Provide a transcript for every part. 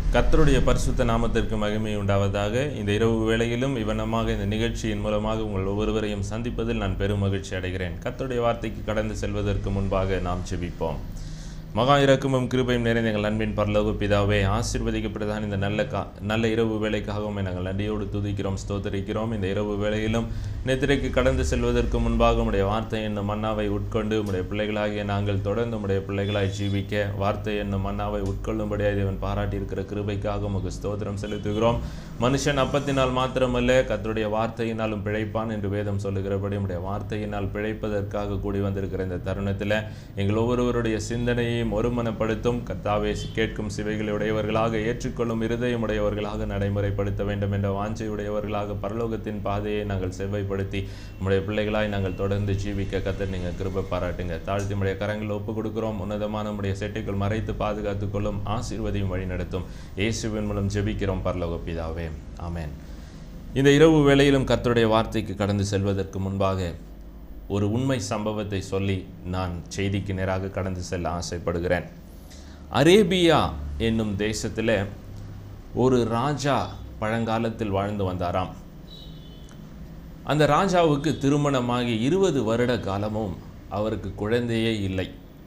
கர்த்தருடைய பரிசுத்த நாமத்திற்கு மகிமை உண்டாவதாக இந்த இரவு வேளையிலும் இவனமாக இந்த நிகழ்ச்சியின் மூலமாக உங்கள் ஒவ்வொருவரையும் சந்திப்பதில் நான் பெரும் மகிழ்ச்சி அடைகிறேன் கர்த்தருடைய வார்த்தைக்கு கடந்து செல்வதற்கு முன்பாக நாம் ஜெபிப்போம் மகா இரக்கமும் கிருபையும் நிறைந்த எங்கள் அன்பின் பரலோக பிதாவே ஆசீர்வதிக்கப்பட்டதான் இந்த நல்ல கா நல்ல இரவு வேலைக்காகவும் நாங்கள் நன்றியோடு துதிக்கிறோம் ஸ்தோத்தரிக்கிறோம் இந்த இரவு வேளையிலும் நித்திரைக்கு கடந்து செல்வதற்கு முன்பாக உடைய வார்த்தை என்னும் மன்னாவை உட்கொண்டு உடைய பிள்ளைகளாகிய நாங்கள் தொடர்ந்து உடைய பிள்ளைகளாய் ஜீவிக்க வார்த்தை என்னும் மன்னாவை உட்கொள்ளும்படியாக தேவன் பாராட்டியிருக்கிற கிருபைக்காக உமக்கு ஸ்தோத்திரம் செலுத்துகிறோம் மனுஷன் அப்பத்தினால் மாத்திரமல்ல கர்த்தருடைய வார்த்தையினாலும் பிழைப்பான் என்று வேதம் சொல்லுகிறபடி உடைய வார்த்தையினால் பிழைப்பதற்காக கூடி வந்திருக்கிற இந்த தருணத்தில் எங்கள் ஒவ்வொருவருடைய சிந்தனையையும் ஒருமனப்படுத்தும் கர்த்தாவே கேட்கும் சிவைகளை உடையவர்களாக ஏற்றுக்கொள்ளும் இருதயம் உடையவர்களாக நடைமுறைப்படுத்த வேண்டும் என்ற வாஞ்சை உடையவர்களாக பரலோகத்தின் பாதையை நாங்கள் செவ்வாய்ப்படுத்தி உம்முடைய பிள்ளைகளாய் நாங்கள் தொடர்ந்து ஜீவிக்க கத்தர் நீங்கள் கிருபை பாராட்டுங்க தாழ்த்தி உடைய கரங்களில் ஒப்பு கொடுக்கிறோம் உன்னதமான உடைய செட்டுக்குள் மறைத்து பாதுகாத்துக் கொள்ளும் ஆசீர்வதியும் வழி நடத்தும் இயேசுவின் மூலம் ஜெபிக்கிறோம் பரலோக பிதாவே ஆமென் இந்த இரவு வேளையிலும் கர்த்தருடைய வார்த்தைக்கு கடந்து செல்வதற்கு முன்பாக ஒரு உண்மை சம்பவத்தை சொல்லி நான் செய்திக்கு நேராக கடந்து செல்ல ஆசைப்படுகிறேன் அரேபியா என்னும் தேசத்தில் ஒரு ராஜா பழங்காலத்தில் வாழ்ந்து வந்தாராம் அந்த ராஜாவுக்கு திருமணமாகி இருபது வருட காலமும் அவருக்கு குழந்தையே இல்லை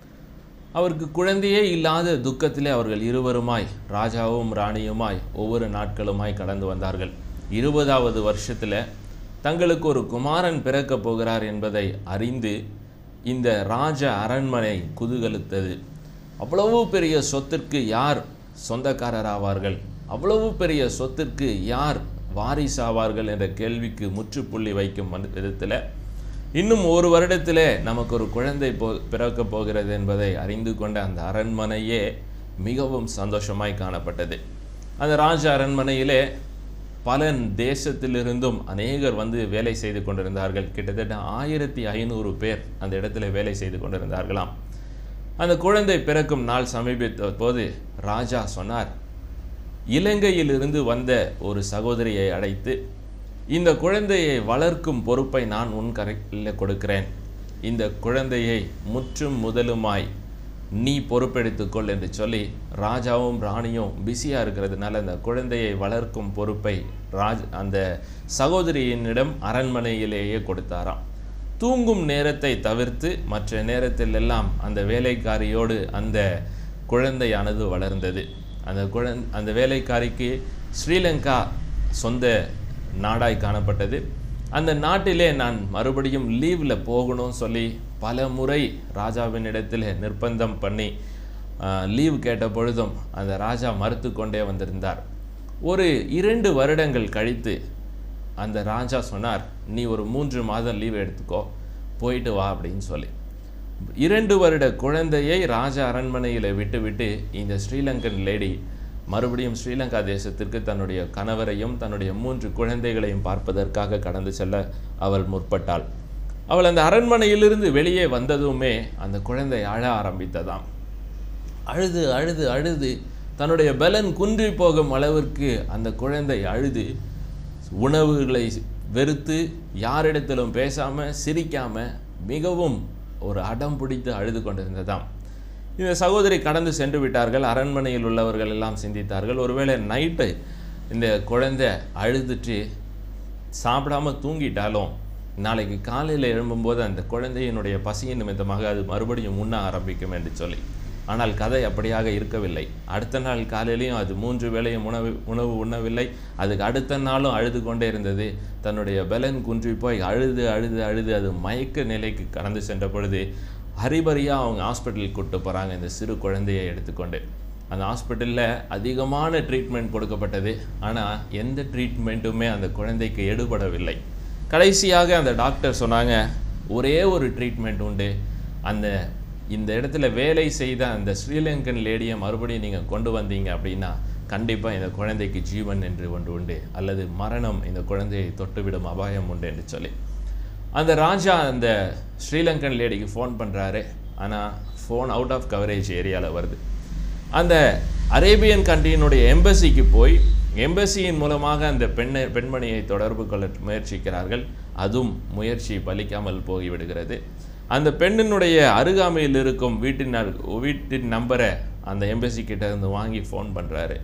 அவருக்கு குழந்தையே இல்லாத துக்கத்திலே அவர்கள் இருவருமாய் ராஜாவும் ராணியுமாய் ஒவ்வொரு நாட்களுமாய் கடந்து வந்தார்கள் இருபதாவது வருஷத்தில் தங்களுக்கு ஒரு குமாரன் பிறக்கப் போகிறார் என்பதை அறிந்து இந்த ராஜ அரண்மனை குதூகலித்தது அவ்வளவு பெரிய சொத்திற்கு யார் சொந்தக்காரராவார்கள் அவ்வளவு பெரிய சொத்திற்கு யார் வாரிசாவார்கள் என்ற கேள்விக்கு முற்றுப்புள்ளி வைக்கும் விதத்தில் இன்னும் ஒரு வருடத்திலே நமக்கு ஒரு குழந்தை போ பிறக்கப் போகிறது என்பதை அறிந்து கொண்ட அந்த அரண்மனையே மிகவும் சந்தோஷமாய் காணப்பட்டது அந்த ராஜ அரண்மனையிலே பல தேசத்திலிருந்தும் அநேகர் வந்து வேலை செய்து கொண்டிருந்தார்கள் கிட்டத்தட்ட ஆயிரத்தி ஐநூறு பேர் அந்த இடத்துல வேலை செய்து கொண்டிருந்தார்களாம் அந்த குழந்தை பிறக்கும் நாள் சமீபித்த போது ராஜா சொன்னார் இலங்கையிலிருந்து வந்த ஒரு சகோதரியை அழைத்து இந்த குழந்தையை வளர்க்கும் பொறுப்பை நான் உன் கரையில் கொடுக்கிறேன் இந்த குழந்தையை முற்றும் முதலுமாய் நீ பொறுப்பெடுத்துக்கொள் என்று சொல்லி ராஜாவும் ராணியும் பிஸியாக இருக்கிறதுனால அந்த குழந்தையை வளர்க்கும் பொறுப்பை ராஜ் அந்த சகோதரியினிடம் அரண்மனையிலேயே கொடுத்தாராம் தூங்கும் நேரத்தை தவிர்த்து மற்ற நேரத்தில் எல்லாம் அந்த வேலைக்காரியோடு அந்த குழந்தையானது வளர்ந்தது அந்த குழந் அந்த வேலைக்காரிக்கு ஸ்ரீலங்கா சொந்த நாடாய் காணப்பட்டது அந்த நாட்டிலே நான் மறுபடியும் லீவில் போகணும்னு சொல்லி பல முறை ராஜாவின் இடத்தில் நிர்பந்தம் பண்ணி லீவ் கேட்ட பொழுதும் அந்த ராஜா மறுத்து கொண்டே வந்திருந்தார் ஒரு இரண்டு வருடங்கள் கழித்து அந்த ராஜா சொன்னார் நீ ஒரு மூன்று மாதம் லீவ் எடுத்துக்கோ போயிட்டு வா அப்படின்னு சொல்லி இரண்டு வருட குழந்தையை ராஜ அரண்மனையில் விட்டுவிட்டு இந்த ஸ்ரீலங்கன் லேடி மறுபடியும் ஸ்ரீலங்கா தேசத்திற்கு தன்னுடைய கணவரையும் தன்னுடைய மூன்று குழந்தைகளையும் பார்ப்பதற்காக கடந்து செல்ல அவள் முற்பட்டாள் அவள் அந்த அரண்மனையிலிருந்து வெளியே வந்ததுமே அந்த குழந்தை அழ ஆரம்பித்ததாம் அழுது அழுது அழுது தன்னுடைய பலன் குன்றி போகும் அளவிற்கு அந்த குழந்தை அழுது உணவுகளை வெறுத்து யாரிடத்திலும் பேசாமல் சிரிக்காமல் மிகவும் ஒரு அடம் பிடித்து அழுது கொண்டிருந்ததாம் இந்த சகோதரி கடந்து சென்று விட்டார்கள் அரண்மனையில் உள்ளவர்கள் எல்லாம் சிந்தித்தார்கள் ஒருவேளை நைட்டு இந்த குழந்தை அழுதுட்டு சாப்பிடாம தூங்கிட்டாலும் நாளைக்கு காலையில் எழும்பும்போது அந்த குழந்தையினுடைய பசியின் நிமித்தமாக அது மறுபடியும் உண்ண ஆரம்பிக்கும் என்று சொல்லி ஆனால் கதை அப்படியாக இருக்கவில்லை அடுத்த நாள் காலையிலையும் அது மூன்று வேளையும் உணவு உணவு உண்ணவில்லை அதுக்கு அடுத்த நாளும் அழுது கொண்டே இருந்தது தன்னுடைய பலன் குன்றி போய் அழுது அழுது அழுது அது மயக்க நிலைக்கு கடந்து சென்ற பொழுது ஹரிபரியாக அவங்க ஹாஸ்பிட்டலுக்கு கூப்பிட்டு போகிறாங்க இந்த சிறு குழந்தையை எடுத்துக்கொண்டு அந்த ஹாஸ்பிட்டலில் அதிகமான ட்ரீட்மெண்ட் கொடுக்கப்பட்டது ஆனால் எந்த ட்ரீட்மெண்ட்டுமே அந்த குழந்தைக்கு எடுபடவில்லை கடைசியாக அந்த டாக்டர் சொன்னாங்க ஒரே ஒரு ட்ரீட்மெண்ட் உண்டு அந்த இந்த இடத்துல வேலை செய்த அந்த ஸ்ரீலங்கன் லேடியை மறுபடியும் நீங்கள் கொண்டு வந்தீங்க அப்படின்னா கண்டிப்பாக இந்த குழந்தைக்கு ஜீவன் என்று ஒன்று உண்டு அல்லது மரணம் இந்த குழந்தையை தொட்டுவிடும் அபாயம் உண்டு என்று சொல்லி அந்த ராஜா அந்த ஸ்ரீலங்கன் லேடிக்கு ஃபோன் பண்ணுறாரு ஆனால் ஃபோன் அவுட் ஆஃப் கவரேஜ் ஏரியாவில் வருது அந்த அரேபியன் கண்ட்ரியினுடைய எம்பசிக்கு போய் எம்பசியின் மூலமாக அந்த பெண்ணை பெண்மணியை தொடர்பு கொள்ள முயற்சிக்கிறார்கள் அதுவும் முயற்சி பலிக்காமல் போய்விடுகிறது அந்த பெண்ணினுடைய அருகாமையில் இருக்கும் வீட்டின் அரு- வீட்டின் நம்பரை அந்த எம்பசி கிட்ட இருந்து வாங்கி ஃபோன் பண்ணுறாரு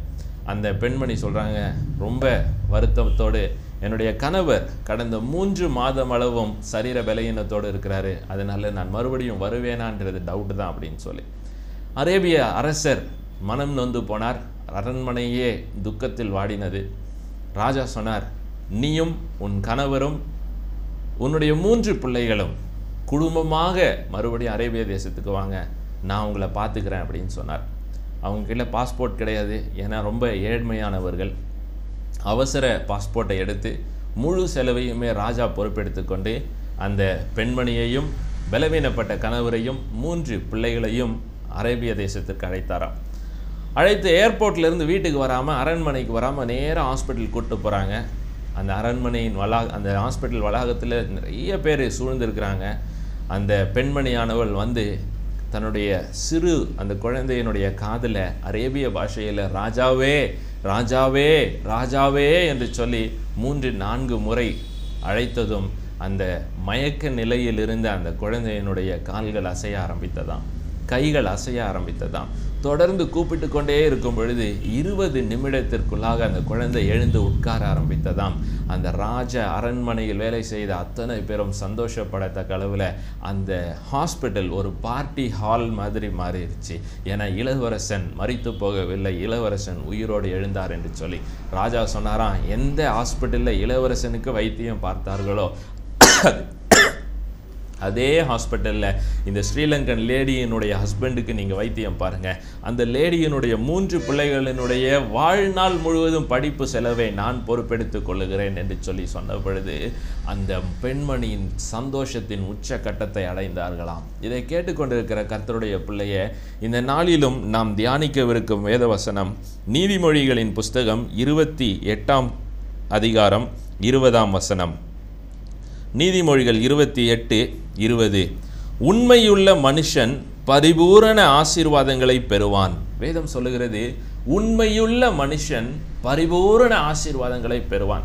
அந்த பெண்மணி சொல்கிறாங்க ரொம்ப வருத்தத்தோடு என்னுடைய கணவர் கடந்த மூன்று மாதம் அளவும் சரீர பலகீனத்தோடு இருக்கிறாரு அதனால நான் மறுபடியும் வருவேனான்றது டவுட் தான் அப்படின்னு சொல்லி அரேபிய அரசர் மனம் நொந்து போனார் அரண்மனையே துக்கத்தில் வாடினது ராஜா சொன்னார் நீயும் உன் கணவரும் உன்னுடைய மூன்று பிள்ளைகளும் குடும்பமாக மறுபடியும் அரேபிய தேசத்துக்கு வாங்க நான் உங்களை பார்த்துக்கிறேன் அப்படின்னு சொன்னார் அவங்க கையில பாஸ்போர்ட் கிடையாது ஏன்னா ரொம்ப ஏழ்மையானவர்கள் அவசர பாஸ்போர்ட்டை எடுத்து முழு செலவையுமே ராஜா பொறுப்பெடுத்து கொண்டு அந்த பெண்மணியையும் பலவீனப்பட்ட கணவரையும் மூன்று பிள்ளைகளையும் அரேபிய தேசத்திற்கு அழைத்தாராம் அழைத்து ஏர்போர்ட்ல இருந்து வீட்டுக்கு வராமல் அரண்மனைக்கு வராமல் நேராக ஹாஸ்பிட்டல் கூப்பிட்டு போகிறாங்க அந்த அரண்மனையின் வளா அந்த ஹாஸ்பிட்டல் வளாகத்தில் நிறைய பேர் சூழ்ந்திருக்கிறாங்க அந்த பெண்மணியானவள் வந்து தன்னுடைய சிறு அந்த குழந்தையினுடைய காதில் அரேபிய பாஷையில் ராஜாவே ராஜாவே ராஜாவே என்று சொல்லி மூன்று நான்கு முறை அழைத்ததும் அந்த மயக்க நிலையில் இருந்த அந்த குழந்தையினுடைய கால்கள் அசைய ஆரம்பித்ததாம் கைகள் அசைய ஆரம்பித்ததாம் தொடர்ந்து கூப்பிட்டு கொண்டே இருக்கும் பொழுது இருபது நிமிடத்திற்குள்ளாக அந்த குழந்தை எழுந்து உட்கார ஆரம்பித்ததாம் அந்த ராஜ அரண்மனையில் வேலை செய்த அத்தனை பேரும் சந்தோஷப்படத்தக்க அளவில் அந்த ஹாஸ்பிட்டல் ஒரு பார்ட்டி ஹால் மாதிரி மாறிடுச்சு ஏன்னா இளவரசன் மறித்து போகவில்லை இளவரசன் உயிரோடு எழுந்தார் என்று சொல்லி ராஜா சொன்னாராம் எந்த ஹாஸ்பிட்டலில் இளவரசனுக்கு வைத்தியம் பார்த்தார்களோ அதே ஹாஸ்பிட்டலில் இந்த ஸ்ரீலங்கன் லேடியினுடைய ஹஸ்பண்டுக்கு நீங்கள் வைத்தியம் பாருங்கள் அந்த லேடியினுடைய மூன்று பிள்ளைகளினுடைய வாழ்நாள் முழுவதும் படிப்பு செலவை நான் பொறுப்பெடுத்துக் கொள்ளுகிறேன் என்று சொல்லி சொன்ன பொழுது அந்த பெண்மணியின் சந்தோஷத்தின் உச்ச கட்டத்தை அடைந்தார்களாம் இதை கேட்டுக்கொண்டிருக்கிற கர்த்தருடைய பிள்ளைய இந்த நாளிலும் நாம் தியானிக்கவிருக்கும் வேதவசனம் நீதிமொழிகளின் புஸ்தகம் இருபத்தி எட்டாம் அதிகாரம் இருபதாம் வசனம் நீதிமொழிகள் இருபத்தி எட்டு இருபது உண்மையுள்ள மனுஷன் பரிபூரண ஆசீர்வாதங்களை பெறுவான் வேதம் சொல்லுகிறது உண்மையுள்ள மனுஷன் பரிபூரண ஆசீர்வாதங்களை பெறுவான்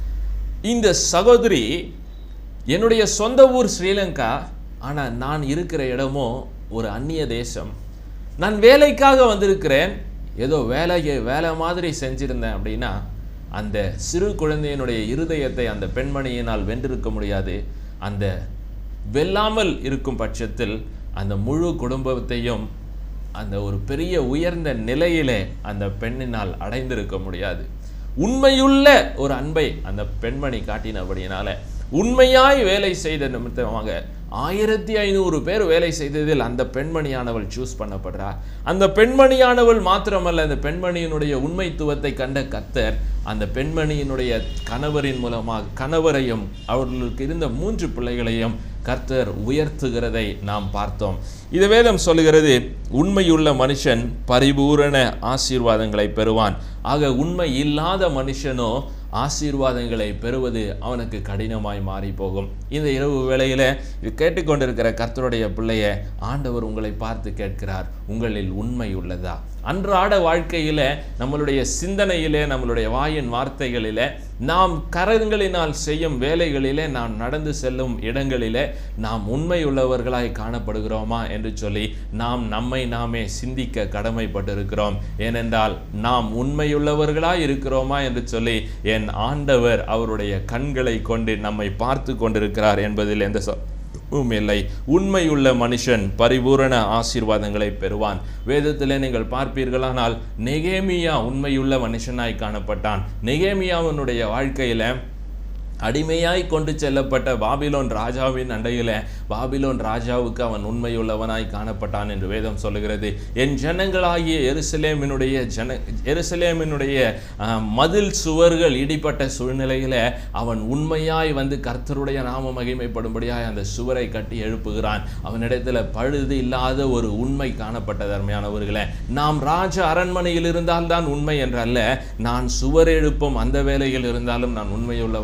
இந்த சகோதரி என்னுடைய சொந்த ஊர் ஸ்ரீலங்கா ஆனால் நான் இருக்கிற இடமோ ஒரு அந்நிய தேசம் நான் வேலைக்காக வந்திருக்கிறேன் ஏதோ வேலையை வேலை மாதிரி செஞ்சிருந்தேன் அப்படின்னா அந்த சிறு குழந்தையினுடைய இருதயத்தை அந்த பெண்மணியினால் வென்றிருக்க முடியாது அந்த வெல்லாமல் இருக்கும் பட்சத்தில் அந்த முழு குடும்பத்தையும் அந்த ஒரு பெரிய உயர்ந்த நிலையிலே அந்த பெண்ணினால் அடைந்திருக்க முடியாது உண்மையுள்ள ஒரு அன்பை அந்த பெண்மணி காட்டினபடியினால உண்மையாய் வேலை செய்த நிமித்தமாக ஆயிரத்தி ஐநூறு பேர் வேலை செய்ததில் அந்த பெண்மணியானவள் சூஸ் பண்ணப்படுறா அந்த பெண்மணியானவள் மாத்திரமல்ல அந்த பெண்மணியினுடைய உண்மைத்துவத்தை கண்ட கத்தர் அந்த பெண்மணியினுடைய கணவரின் மூலமாக கணவரையும் அவர்களுக்கு இருந்த மூன்று பிள்ளைகளையும் கர்த்தர் உயர்த்துகிறதை நாம் பார்த்தோம் இது வேதம் சொல்லுகிறது உண்மையுள்ள மனுஷன் பரிபூரண ஆசீர்வாதங்களை பெறுவான் ஆக உண்மை இல்லாத மனுஷனோ ஆசீர்வாதங்களை பெறுவது அவனுக்கு கடினமாய் மாறி போகும் இந்த இரவு வேளையில இது கேட்டுக்கொண்டிருக்கிற கர்த்தருடைய பிள்ளைய ஆண்டவர் உங்களை பார்த்து கேட்கிறார் உங்களில் உண்மை உள்ளதா அன்றாட வாழ்க்கையில நம்மளுடைய சிந்தனையிலே நம்மளுடைய வாயின் வார்த்தைகளிலே நாம் கரங்களினால் செய்யும் வேலைகளிலே நாம் நடந்து செல்லும் இடங்களிலே நாம் உண்மை உள்ளவர்களாய் காணப்படுகிறோமா என்று சொல்லி நாம் நம்மை நாமே சிந்திக்க கடமைப்பட்டிருக்கிறோம் ஏனென்றால் நாம் உண்மையுள்ளவர்களாய் இருக்கிறோமா என்று சொல்லி என் ஆண்டவர் அவருடைய கண்களை கொண்டு நம்மை பார்த்து கொண்டிருக்கிறார் என்பதில் எந்த ச- வும் இல்லை உண்மையுள்ள மனுஷன் பரிபூரண ஆசீர்வாதங்களை பெறுவான் வேதத்தில் நீங்கள் பார்ப்பீர்களானால் நெகேமியா உண்மையுள்ள மனுஷனாய் காணப்பட்டான் நெகேமியாவினுடைய வாழ்க்கையில அடிமையாய் கொண்டு செல்லப்பட்ட பாபிலோன் ராஜாவின் அண்டையில பாபிலோன் ராஜாவுக்கு அவன் உண்மையுள்ளவனாய் காணப்பட்டான் என்று வேதம் சொல்லுகிறது என் ஜனங்களாகிய எருசலேமினுடைய ஜன எருசலேமினுடைய ஆஹ், மதில் சுவர்கள் இடிப்பட்ட சூழ்நிலையில அவன் உண்மையாய் வந்து கர்த்தருடைய நாம மகிமைப்படும்படியாய் அந்த சுவரை கட்டி எழுப்புகிறான் அவனிடத்துல பழுது இல்லாத ஒரு உண்மை காணப்பட்ட தர்மையானவர்களே நாம் ராஜ அரண்மனையில் இருந்தால்தான் உண்மை என்றல்ல நான் சுவர் எழுப்பும் அந்த வேலையில் இருந்தாலும் நான் உண்மையுள்ளவனாய் இருக்கிறேன்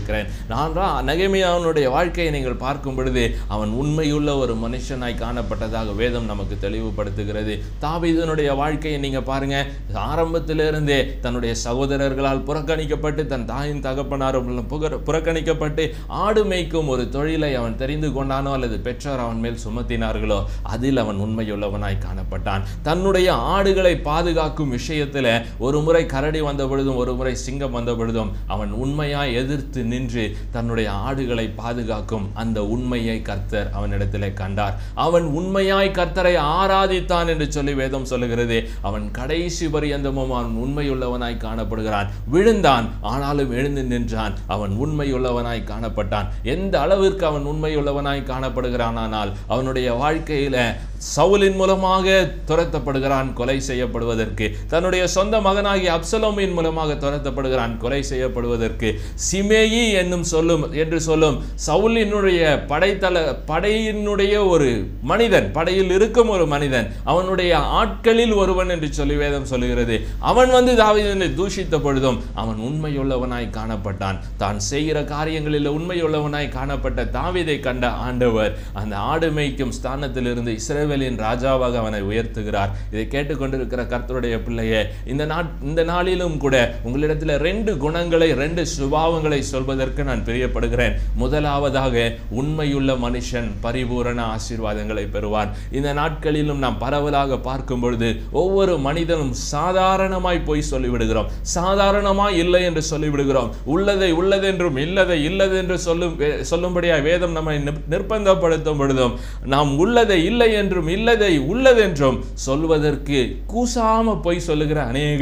இருக்கிறேன் நான் தான் நெகமியாவுடைய வாழ்க்கையை நீங்கள் பார்க்கும் பொழுது அவன் உண்மையுள்ள ஒரு மனுஷனாய் காணப்பட்டதாக வேதம் நமக்கு தெளிவுபடுத்துகிறது தாவீதனுடைய வாழ்க்கையை நீங்க பாருங்க ஆரம்பத்திலிருந்தே தன்னுடைய சகோதரர்களால் புறக்கணிக்கப்பட்டு தன் தாயின் தகப்பனாரும் புகர- புறக்கணிக்கப்பட்டு ஆடு மேய்க்கும் ஒரு தொழிலை அவன் தெரிந்து கொண்டானோ அல்லது பெற்றோர் அவன் மேல் சுமத்தினார்களோ அதில் அவன் உண்மையுள்ளவனாய் காணப்பட்டான் தன்னுடைய ஆடுகளை பாதுகாக்கும் விஷயத்தில் ஒரு முறை கரடி வந்த பொழுதும் ஒரு முறை சிங்கம் வந்த பொழுதும் அவன் உண்மையாய் எதிர்த்து நின்று தன்னுடைய ஆடுகளை பாதுகாக்கும் அந்த உண்மையை கர்த்தர் அவனிடத்திலே கண்டார் அவன் உண்மையாய் கர்த்தரை ஆராதித்தான் என்று சொல்லி வேதம் சொல்லுகிறது அவன் கடைசி பரியந்தமும் அவன் உண்மையுள்ளவனாய் காணப்படுகிறான் விழுந்தான் ஆனாலும் எழுந்து நின்றான் அவன் உண்மையுள்ளவனாய் காணப்பட்டான் எந்த அளவிற்கு அவன் உண்மையுள்ளவனாய் காணப்படுகிறான் ஆனால் அவனுடைய வாழ்க்கையில சவுலின் மூலமாக துரத்தப்படுகிறான் கொலை செய்யப்படுவதற்கு தன்னுடைய சொந்த மகனாகிய அப்சலோமின் மூலமாக துரத்தப்படுகிறான் கொலை செய்யப்படுவதற்கு சிமேயி என்னும் சொல்லும் என்று சொல்லும் சவுலினுடைய படைத்தல படையினுடைய ஒரு மனிதன் படையில் இருக்கும் ஒரு மனிதன் அவனுடைய ஆட்களில் ஒருவன் என்று சொல்லி வேதம் சொல்லுகிறது அவன் வந்து தாவீதனை தூஷித்த பொழுதும் அவன் உண்மையுள்ளவனாய் காணப்பட்டான் தான் செய்கிற காரியங்களில் உண்மையுள்ளவனாய் காணப்பட்ட தாவீதை கண்ட ஆண்டவர் அந்த ஆடு மேய்க்கும் ஸ்தானத்திலிருந்து இஸ்ரவேலின் ராஜாவாக அவனை உயர்த்துகிறார் இதை கேட்டுக்கொண்டிருக்கிற கர்த்தருடைய பிள்ளையே இந்த நாட் இந்த நாளிலும் கூட உங்களிடத்தில் ரெண்டு குணங்களை ரெண்டு சுபாவங்களை சொல்வதற்கு நான் பிரியப்படுகிறேன் முதலாவதாக உண்மையுள்ள மனுஷன் பரிபூரண ஆசீர்வாதங்களை பெறுவான் இந்த நாட்களிலும் நாம் பரவலாக பார்க்கும் பொழுது ஒவ்வொரு மனிதனும் சாதாரணமாய் போய் சொல்லிவிடுகிறோம் சாதாரணமாய் இல்லை என்று சொல்லிவிடுகிறோம் உள்ளதை உள்ளதென்றும் இல்லதை இல்லதென்று சொல்லும் வே- சொல்லும்படியாய் வேதம் நம்மை நிப்- நிர்பந்தப்படுத்தும் பொழுதும் நாம் உள்ளதை இல்லை என்றும் இல்லதை உள்ளதென்றும் சொல்வதற்கு கூசாம போய் சொல்லுகிற அநேக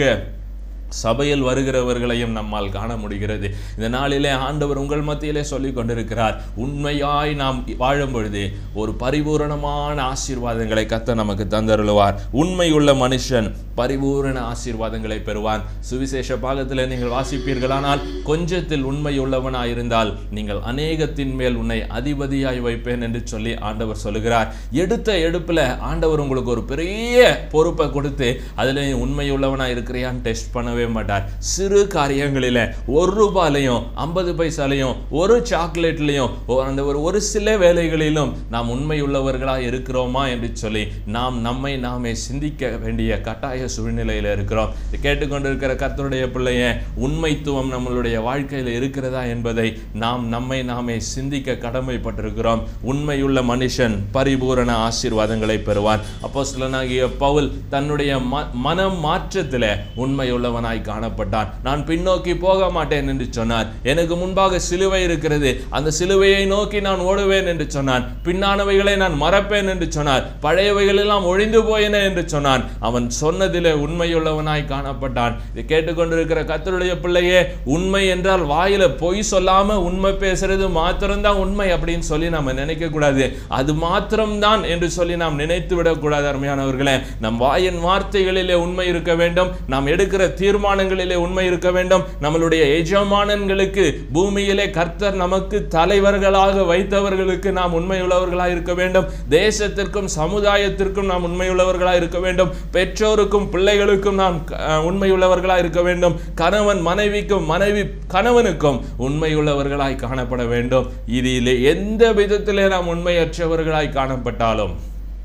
சபையில் வருகிறவர்களையும் நம்மால் காண முடிகிறது இந்த நாளிலே ஆண்டவர் உங்கள் மத்தியிலே சொல்லிக் கொண்டிருக்கிறார் உண்மையாய் நாம் வாழும் பொழுது ஒரு பரிபூரணமான ஆசீர்வாதங்களை கத்த நமக்கு தந்தருளுவார் உண்மையுள்ள மனுஷன் பரிபூரண ஆசீர்வாதங்களை பெறுவான் சுவிசேஷ பாகத்தில் நீங்கள் வாசிப்பீர்களானால் கொஞ்சத்தில் உண்மையுள்ளவனாய் இருந்தால் நீங்கள் அநேகத்தின் மேல் உன்னை அதிபதியாய் வைப்பேன் என்று சொல்லி ஆண்டவர் சொல்லுகிறார் எடுத்த எடுப்புல ஆண்டவர் உங்களுக்கு ஒரு பெரிய பொறுப்பை கொடுத்து அதில் நீ உண்மையுள்ளவனாய் இருக்கிறியான்னு டெஸ்ட் பண்ணவே மாட்டார் சிறு காரியங்களில் ஒரு ரூபாலையும் ஐம்பது பைசாலையும் ஒரு சாக்லேட்லையும் ஒ- அந்த ஒரு ஒரு சில வேலைகளிலும் நாம் உண்மையுள்ளவர்களாக இருக்கிறோமா என்று சொல்லி நாம் நம்மை நாமே சிந்திக்க வேண்டிய கட்டாய சூழ்நிலையில் இருக்கிறோம் இதை கேட்டுக்கொண்டிருக்கிற கர்த்தருடைய பிள்ளைய உண்மைத்துவம் நம்மளுடைய வாழ்க்கையில் இருக்கிறதா என்பதை நாம் நம்மை நாமே சிந்திக்க கடமைப்பட்டிருக்கிறோம் உண்மையுள்ள மனுஷன் பரிபூரண ஆசீர்வாதங்களை பெறுவான் அப்போஸ்தலனாகிய பவுல் தன்னுடைய ம- மனம் மாற்றத்தில் உண்மையுள்ளவனாய் காணப்பட்டான் நான் பின்னோக்கி போக மாட்டேன் என்று சொன்னார் எனக்கு முன்பாக சிலுவை இருக்கிறது அந்த சிலுவையை நோக்கி நான் ஓடுவேன் என்று சொன்னான் பின்னானவைகளை நான் மறப்பேன் என்று சொன்னார் பழையவைகள் எல்லாம் ஒழிந்து போயின என்று சொன்னான் அவன் சொன்னதிலே உண்மையுள்ளவனாய் காணப்பட்டான் இதை கேட்டுக்கொண்டிருக்கிற கத்தருடைய பிள்ளையே உண்மை என்றால் வாயில பொய் சொல்லாம உண்மை பேசுறது மாத்திரம்தான் உண்மை அப்படின்னு சொல்லி நாம நினைக்க கூடாது அது மாத்திரம்தான் என்று சொல்லி நாம் நினைத்து விடக்கூடாது அருமையானவர்களே நம் வாயின் வார்த்தைகளிலே உண்மை இருக்க வேண்டும் நாம் எடுக்கிற தீர்மானங்களிலே உண்மை இருக்க வேண்டும் நம்மளுடைய எஜமானன்களுக்கு பூமியிலே கர்த்தர் நமக்கு தலைவர்களாக வைத்தவர்களுக்கு நாம் உண்மையுள்ளவர்களாக இருக்க வேண்டும் தேசத்திற்கும் சமுதாயத்திற்கும் நாம் உண்மையுள்ளவர்களாக இருக்க வேண்டும் பெற்றோருக்கும் பிள்ளைகளுக்கும் நாம் அஹ், உண்மையுள்ளவர்களாக இருக்க வேண்டும் கணவன் மனைவிக்கும் மனைவி கணவனுக்கும் உண்மையுள்ளவர்களாய் காணப்பட வேண்டும் இதிலே எந்த விதத்திலே நாம் உண்மையற்றவர்களாய் காணப்பட்டாலும்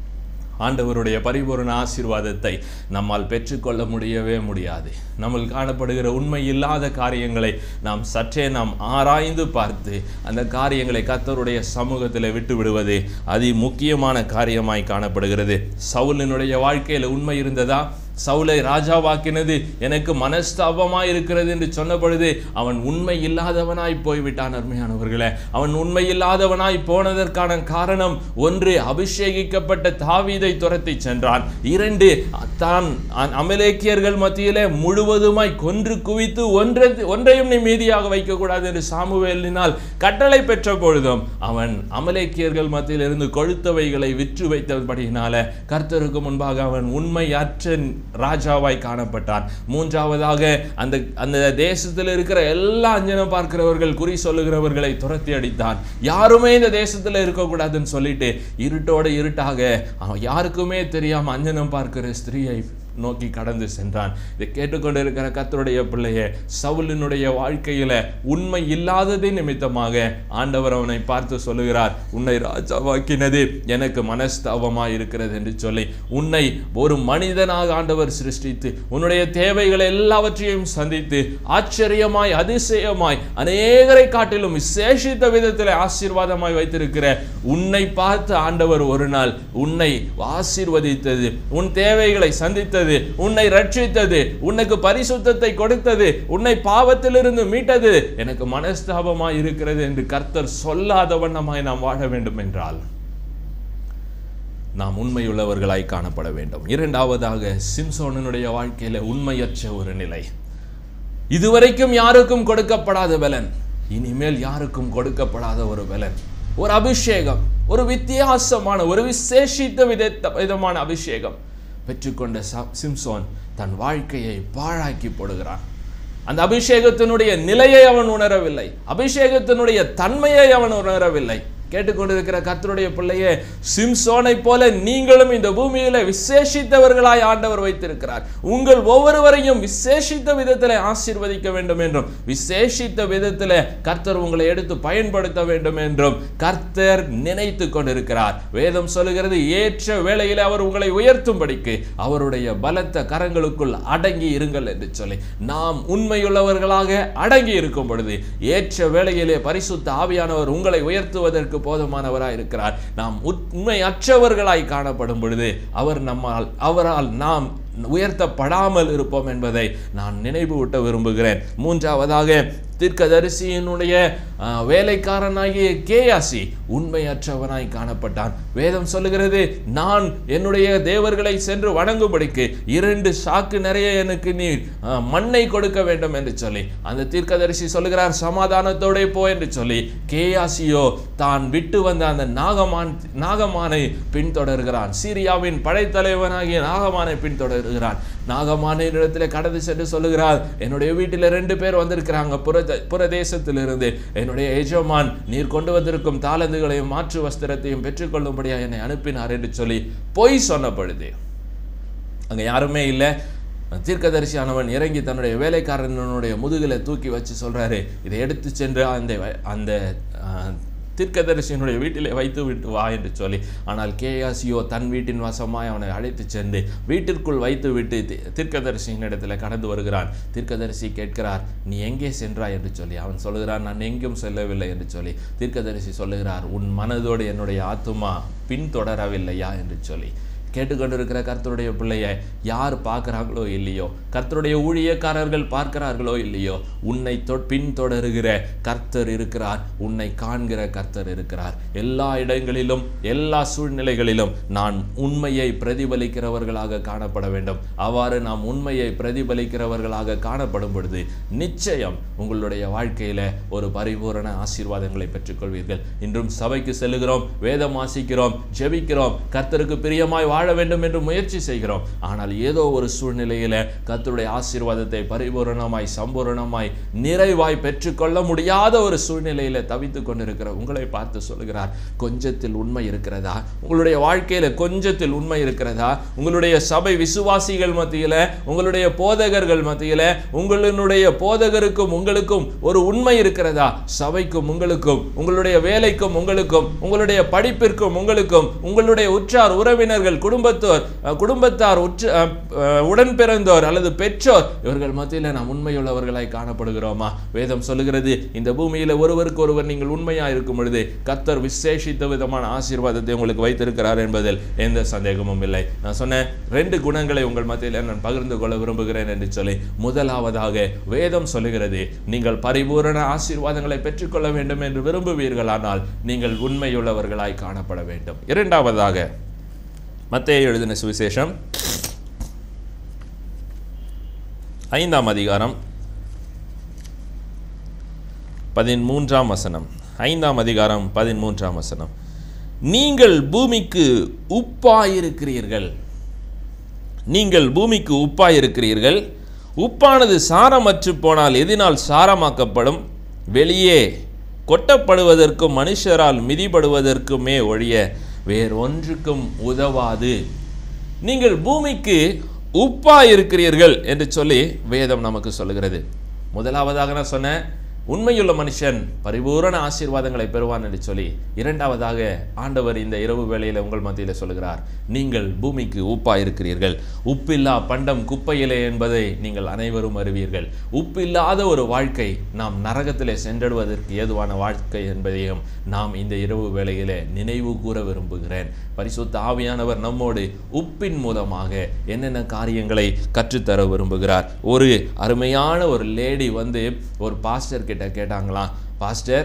ஆண்டவருடைய பரிபூரண ஆசீர்வாதத்தை நம்மால் பெற்றுக்கொள்ள முடியவே முடியாது நம்மள் காணப்படுகிற உண்மை இல்லாத காரியங்களை நாம் சற்றே நாம் ஆராய்ந்து பார்த்து அந்த காரியங்களை கர்த்தருடைய சமூகத்தில் விட்டு விடுவது அதி முக்கியமான காரியமாய் காணப்படுகிறது சவுலினுடைய வாழ்க்கையில் உண்மை இருந்ததா சவுலை ராஜாவாக்கினது எனக்கு மனஸ்தாபமாய் இருக்கிறது என்று சொன்ன பொழுது அவன் உண்மை இல்லாதவனாய் போய்விட்டான் அருமையானவர்களே அவன் உண்மை இல்லாதவனாய் போனதற்கான காரணம் ஒன்று அபிஷேகிக்கப்பட்ட தாவீதை துரத்தி சென்றான் இரண்டு தான் அ- அமலேக்கியர்கள் மத்தியிலே முழுவதுமாய் கொன்று குவித்து ஒன்றை ஒன்றையும் நீ மீதியாக வைக்கக்கூடாது என்று சாமுவேலினால் கட்டளை பெற்ற பொழுதும் அவன் அமலேக்கியர்கள் மத்தியில் இருந்து கொழுத்தவைகளை விற்று வைத்தபடியினால கர்த்தருக்கு முன்பாக அவன் உண்மையற்ற ராஜாவாய் காணப்பட்டான் மூன்றாவதாக அந்த அந்த தேசத்தில் இருக்கிற எல்லா அஞ்சனம் பார்க்கிறவர்கள் குறி சொல்லுகிறவர்களை துரத்தி அடித்தான் யாருமே இந்த தேசத்தில் இருக்கக்கூடாதுன்னு சொல்லிட்டு இருட்டோட இருட்டாக அவன் யாருக்குமே தெரியாம அஞ்சனம் பார்க்கிற ஸ்திரீயை நோக்கி கடந்து சென்றான் இதை கேட்டுக்கொண்டிருக்கிற கர்த்தருடைய பிள்ளையே சவுலினுடைய வாழ்க்கையில உண்மை இல்லாததை நிமித்தமாக ஆண்டவர் அவனை பார்த்து சொல்லுகிறார் உன்னை ராஜாவாக்கினது எனக்கு மனஸ்தாபமாய் இருக்கிறது என்று சொல்லி உன்னை ஒரு மனிதனாக ஆண்டவர் சிருஷ்டித்து உன்னுடைய தேவைகளை எல்லாவற்றையும் சந்தித்து ஆச்சரியமாய் அதிசயமாய் அநேகரை காட்டிலும் விசேஷித்த விதத்தில் ஆசீர்வாதமாய் வைத்திருக்கிற உன்னை பார்த்து ஆண்டவர் ஒரு நாள் உன்னை ஆசீர்வதித்தது உன் தேவைகளை சந்தித்தது உன்னை ரட்சித்தது உனக்கு பரிசுத்தத்தை கொடுத்தது உன்னை பாவத்திலிருந்து மீட்டது எனக்கு மனஸ்தாபமாய் இருக்கிறது என்று கர்த்தர் சொல்லாத வண்ணமாய் நாம் வாழ வேண்டும் என்றால் நாம் உண்மையுள்ளவர்களாய் காணப்பட வேண்டும் இரண்டாவதாக சிம்சோனனுடைய வாழ்க்கையில உண்மையற்ற ஒரு நிலை இதுவரைக்கும் யாருக்கும் கொடுக்கப்படாத பலன் இனிமேல் யாருக்கும் கொடுக்கப்படாத ஒரு பலன் ஒரு அபிஷேகம் ஒரு வித்தியாசமான ஒரு விசேஷித்த வித விதமான அபிஷேகம் பெற்றுக்கொண்ட ச- சிம்சோன் தன் வாழ்க்கையை பாழாக்கி போடுகிறான் அந்த அபிஷேகத்தினுடைய நிலையை அவன் உணரவில்லை அபிஷேகத்தினுடைய தன்மையை அவன் உணரவில்லை கேட்டுக்கொண்டிருக்கிற கர்த்தருடைய பிள்ளையே சிம்சோனை போல நீங்களும் இந்த பூமியில விசேஷித்தவர்களாய் ஆண்டவர் வைத்திருக்கிறார் உங்கள் ஒவ்வொருவரையும் விசேஷித்த விதத்தில் ஆசீர்வதிக்க வேண்டும் என்றும் விசேஷித்த விதத்தில் கர்த்தர் உங்களை எடுத்து பயன்படுத்த வேண்டும் என்றும் கர்த்தர் நினைத்து கொண்டிருக்கிறார் வேதம் சொல்லுகிறது ஏற்ற வேளையில் அவர் உங்களை உயர்த்தும்படிக்கு அவருடைய பலத்த கரங்களுக்குள் அடங்கி இருங்கள் என்று சொல்லி நாம் உண்மையுள்ளவர்களாக அடங்கி இருக்கும் பொழுது ஏற்ற வேளையிலே பரிசுத்த ஆவியானவர் உங்களை உயர்த்துவதற்கு போதுமானவராய் இருக்கிறார் நாம் உண்மை அற்றவர்களாய் காணப்படும் பொழுது அவர் நம்மால் அவரால் நாம் உயர்த்தப்படாமல் இருப்போம் என்பதை நான் நினைவூட்ட விரும்புகிறேன் மூன்றாவதாக தீர்க்கதரிசியினுடைய ஆ, வேலைக்காரனாகிய கேயாசி உண்மையற்றவனாய் காணப்பட்டான் வேதம் சொல்லுகிறது நான் என்னுடைய தேவர்களை சென்று வணங்கும்படிக்கு இரண்டு சாக்கு நிறைய எனக்கு நீ ஆ, மண்ணை கொடுக்க வேண்டும் என்று சொல்லி அந்த தீர்க்கதரிசி சொல்லுகிறார் சமாதானத்தோட போ என்று சொல்லி கேயாசியோ தான் விட்டு வந்த அந்த நாகமான் நாகமானை பின்தொடர்கிறான் சீரியாவின் படைத்தலைவனாகிய நாகமானை பின்தொடர்கிறான் நாகமானின் இடத்துல கடந்து சென்று சொல்லுகிறார் என்னுடைய வீட்டில் ரெண்டு பேர் வந்திருக்கிறாங்க புற புறதேசத்திலிருந்து என்னுடைய எஜமான் நீர் கொண்டு வந்திருக்கும் தாளந்துகளையும் மாற்று வஸ்திரத்தையும் பெற்றுக்கொள்ளும்படியா என்னை அனுப்பினார் என்று சொல்லி பொய் சொன்ன பொழுது அங்க யாருமே இல்லை தீர்க்கதரிசியானவன் இறங்கி தன்னுடைய வேலைக்காரனுடைய முதுகில தூக்கி வச்சு சொல்றாரு இதை எடுத்து சென்று அந்த வ- அந்த ஆஹ், தீர்க்கதரிசியினுடைய வீட்டிலே வைத்து விட்டு வா என்று சொல்லி ஆனால் கேயாசியோ தன் வீட்டின் வசமாய் அவனை அழைத்து சென்று வீட்டிற்குள் வைத்து விட்டு தி- தீர்க்கதரிசியின் இடத்துல கடந்து வருகிறான் தீர்க்கதரிசி கேட்கிறார் நீ எங்கே சென்றாய் என்று சொல்லி அவன் சொல்லுகிறான் நான் எங்கும் செல்லவில்லை என்று சொல்லி தீர்க்கதரிசி சொல்லுகிறார் உன் மனதோடு என்னுடைய ஆத்துமா பின்தொடரவில்லையா என்று சொல்லி கேட்டுக்கொண்டிருக்கிற கர்த்தருடைய பிள்ளைய யார் பார்க்குறாங்களோ இல்லையோ கர்த்தருடைய ஊழியக்காரர்கள் பார்க்கிறார்களோ இல்லையோ உன்னை தொ பின்தொடருகிற கர்த்தர் இருக்கிறார் உன்னை காண்கிற கர்த்தர் இருக்கிறார் எல்லா இடங்களிலும் எல்லா சூழ்நிலைகளிலும் நான் உண்மையை பிரதிபலிக்கிறவர்களாக காணப்பட வேண்டும் அவ்வாறு நாம் உண்மையை பிரதிபலிக்கிறவர்களாக காணப்படும் பொழுது நிச்சயம் உங்களுடைய வாழ்க்கையில ஒரு பரிபூரண ஆசீர்வாதங்களை பெற்றுக்கொள்வீர்கள் இன்றும் சபைக்கு செல்லுகிறோம் வேதம் வாசிக்கிறோம் ஜெபிக்கிறோம் கர்த்தருக்கு பிரியமாய் வாழ வேண்டும் என்று முயற்சி செய்கிறோம் ஆனால் ஏதோ ஒரு சூழ்நிலையில கர்த்தருடைய ஆசீர்வாதத்தை பரிபூரணமாய் சம்பூரணமாய் நிறைவாய் பெற்றுக்கொள்ள முடியாத ஒரு சூழ்நிலையில தவித்துக் கொண்டிருக்கிற உங்களை பார்த்து சொல்லுகிறார் கொஞ்சத்தில் உண்மை இருக்கிறதா உங்களுடைய வாழ்க்கையில கொஞ்சத்தில் உண்மை இருக்கிறதா உங்களுடைய சபை விசுவாசிகள் மத்தியில உங்களுடைய போதகர்கள் மத்தியில உங்களுடைய போதகருக்கும் உங்களுக்கும் ஒரு உண்மை இருக்கிறதா சபைக்கும் உங்களுக்கும் உங்களுடைய வேலைக்கும் உங்களுக்கும் உங்களுடைய படிப்பிற்கும் உங்களுக்கும் உங்களுடைய உற்றார் உறவினர்கள் குடும்பத்தோர் அஹ், குடும்பத்தார் உற்ற அஹ், அஹ், உடன் பிறந்தோர் அல்லது பெற்றோர் இவர்கள் மத்தியில நாம் உண்மையுள்ளவர்களாய் காணப்படுகிறோமா வேதம் சொல்லுகிறது இந்த பூமியில ஒருவருக்கு ஒருவர் நீங்கள் உண்மையா இருக்கும் பொழுது கர்த்தர் விசேஷித்த விதமான ஆசீர்வாதத்தை உங்களுக்கு வைத்திருக்கிறார் என்பதில் எந்த சந்தேகமும் இல்லை நான் சொன்னேன் ரெண்டு குணங்களை உங்கள் மத்தியில் நான் பகிர்ந்து கொள்ள விரும்புகிறேன் என்று சொல்லி முதலாவதாக வேதம் சொல்லுகிறது நீங்கள் பரிபூரண ஆசீர்வாதங்களை பெற்றுக்கொள்ள வேண்டும் என்று விரும்புவீர்களானால் நீங்கள் உண்மையுள்ளவர்களாய் காணப்பட வேண்டும் இரண்டாவதாக மத்தேயு எழுதின சுவிசேஷம் ஐந்தாம் அதிகாரம் பதிமூன்றாம் வசனம் ஐந்தாம் அதிகாரம் பதிமூன்றாம் வசனம் நீங்கள் பூமிக்கு உப்பாயிருக்கிறீர்கள் நீங்கள் பூமிக்கு உப்பாயிருக்கிறீர்கள் உப்பானது சாரமற்று போனால் எதினால் சாரமாக்கப்படும் வெளியே கொட்டப்படுவதற்கும் மனுஷரால் மிதிபடுவதற்குமே ஒழிய வேறொன்றுக்கும் உதவாது நீங்கள் பூமிக்கு உப்பா இருக்கிறீர்கள் என்று சொல்லி வேதம் நமக்கு சொல்லுகிறது முதலாவதாக நான் சொன்னேன் உண்மையுள்ள மனுஷன் பரிபூரண ஆசீர்வாதங்களை பெறுவான் என்று சொல்லி இரண்டாவதாக ஆண்டவர் இந்த இரவு வேளையில் உங்கள் மத்தியில் சொல்கிறார் நீங்கள் பூமிக்கு உப்பா இருக்கிறீர்கள் உப்பில்லா பண்டம் குப்பையிலே என்பதை நீங்கள் அனைவரும் அறிவீர்கள் உப்பில்லாத ஒரு வாழ்க்கை நாம் நரகத்திலே சென்றடுவதற்கு ஏதுவான வாழ்க்கை என்பதையும் நாம் இந்த இரவு வேளையிலே நினைவு கூற விரும்புகிறேன் பரிசுத்த ஆவியானவர் நம்மோடு உப்பின் மூலமாக என்னென்ன காரியங்களை கற்றுத்தர விரும்புகிறார் ஒரு அருமையான ஒரு லேடி வந்து ஒரு பாஸ்டர் கிட்ட கேட்டாங்களாம் பாஸ்டர்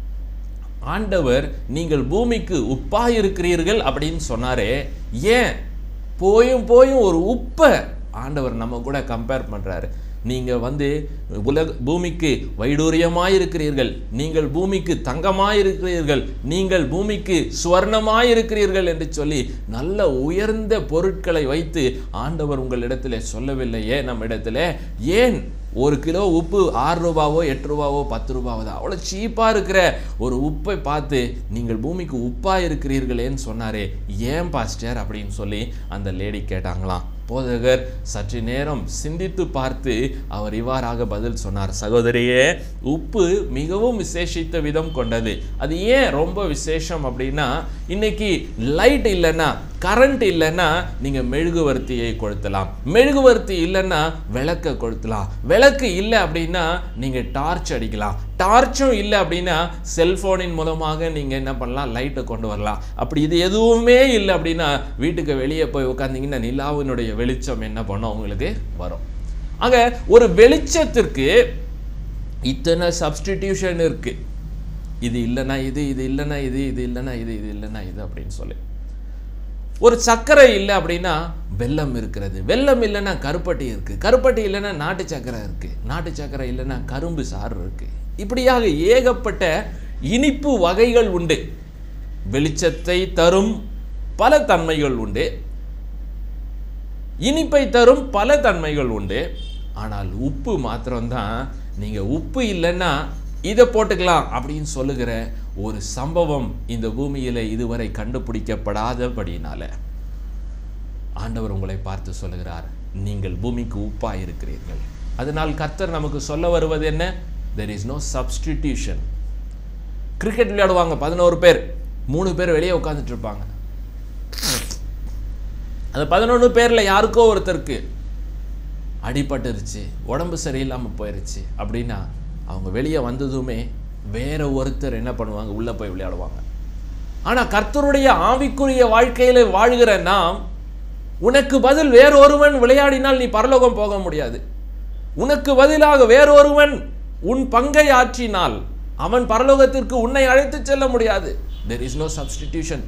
ஆண்டவர் நீங்கள் பூமிக்கு உப்பா இருக்கிறீர்கள் அப்படின்னு சொன்னாரே ஏன் போயும் போயும் ஒரு உப்பை ஆண்டவர் நம்ம கூட கம்பேர் பண்றாரு நீங்க வந்து உலக பூமிக்கு வைடூரியமாய் இருக்கிறீர்கள் நீங்கள் பூமிக்கு தங்கமாய் இருக்கிறீர்கள் நீங்கள் பூமிக்கு சுவர்ணமாய் இருக்கிறீர்கள் என்று சொல்லி நல்ல உயர்ந்த பொருட்களை வைத்து ஆண்டவர் உங்களிடத்தில் சொல்லவில்லையே நம்ம இடத்துல ஏன் ஒரு கிலோ உப்பு ஆறு ரூபாவோ எட்டு ரூபாவோ பத்து ரூபாவோ தான் அவ்வளோ சீப்பாக இருக்கிற ஒரு உப்பை பார்த்து நீங்கள் பூமிக்கு உப்பாக இருக்கிறீர்களேன்னு சொன்னாரே ஏன் பாஸ்டர் அப்படின்னு சொல்லி அந்த லேடி கேட்டாங்களாம் போதகர் சற்று நேரம் சிந்தித்து பார்த்து அவர் இவ்வாறாக பதில் சொன்னார் சகோதரியே உப்பு மிகவும் விசேஷித்த விதம் கொண்டது அது ஏன் ரொம்ப விசேஷம் அப்படின்னா இன்னைக்கு லைட் இல்லைன்னா கரண்ட் இல்லைன்னா நீங்கள் மெழுகுவர்த்தியை கொளுத்தலாம் மெழுகுவர்த்தி இல்லைன்னா விளக்க கொளுத்தலாம் விளக்கு இல்லை அப்படின்னா நீங்கள் டார்ச் அடிக்கலாம் டார்ச்சும் இல்லை அப்படின்னா செல்போனின் மூலமாக நீங்கள் என்ன பண்ணலாம் லைட்டை கொண்டு வரலாம் அப்படி இது எதுவுமே இல்லை அப்படின்னா வீட்டுக்கு வெளியே போய் உட்காந்தீங்கன்னா நிலாவினுடைய வெளிச்சம் என்ன பண்ணும் உங்களுக்கு வரும் ஆக ஒரு வெளிச்சத்திற்கு இத்தனை சப்ஸ்டிடியூஷன் இருக்கு இது இல்லைன்னா இது இது இல்லைன்னா இது இது இல்லைன்னா இது இது இல்லைன்னா இது அப்படின்னு சொல்லி ஒரு சர்க்கரை இல்லை அப்படின்னா வெல்லம் இருக்கிறது வெல்லம் இல்லைன்னா கருப்பட்டி இருக்கு கருப்பட்டி இல்லைன்னா நாட்டு சர்க்கரை இருக்கு நாட்டு சர்க்கரை இல்லைன்னா கரும்பு சாறு இருக்கு இப்படியாக ஏகப்பட்ட இனிப்பு வகைகள் உண்டு வெளிச்சத்தை தரும் பல தன்மைகள் உண்டு இனிப்பை தரும் பல தன்மைகள் உண்டு ஆனால் உப்பு மாத்திரம்தான் நீங்கள் உப்பு இல்லைன்னா இதை போட்டுக்கலாம் அப்படின்னு சொல்லுகிற ஒரு சம்பவம் இந்த பூமியில் இதுவரை கண்டுபிடிக்கப்படாதபடினால ஆண்டவர் உங்களை பார்த்து சொல்லுகிறார் நீங்கள் பூமிக்கு உப்பா இருக்கிறீர்கள் அதனால் கர்த்தர் நமக்கு சொல்ல வருவது என்ன there is no substitution cricket விளையாடுவாங்க பதினோரு பேர் மூணு பேர் வெளியே உட்காந்துட்டு இருப்பாங்க அந்த பதினொன்று பேரில் யாருக்கோ ஒருத்தருக்கு அடிபட்டுருச்சு உடம்பு சரியில்லாமல் போயிருச்சு அப்படின்னா அவங்க வெளியே வந்ததுமே வேற ஒருத்தர் என்ன பண்ணுவாங்க உள்ளே போய் விளையாடுவாங்க ஆனால் கர்த்தருடைய ஆவிக்குரிய வாழ்க்கையில் வாழ்கிற நாம் உனக்கு பதில் வேறொருவன் விளையாடினால் நீ பரலோகம் போக முடியாது உனக்கு பதிலாக வேறொருவன் உன் பங்கை ஆற்றினால் அவன் பரலோகத்திற்கு உன்னை அழைத்துச் செல்ல முடியாது தெர் இஸ் நோ சப்ஸ்டிடியூஷன்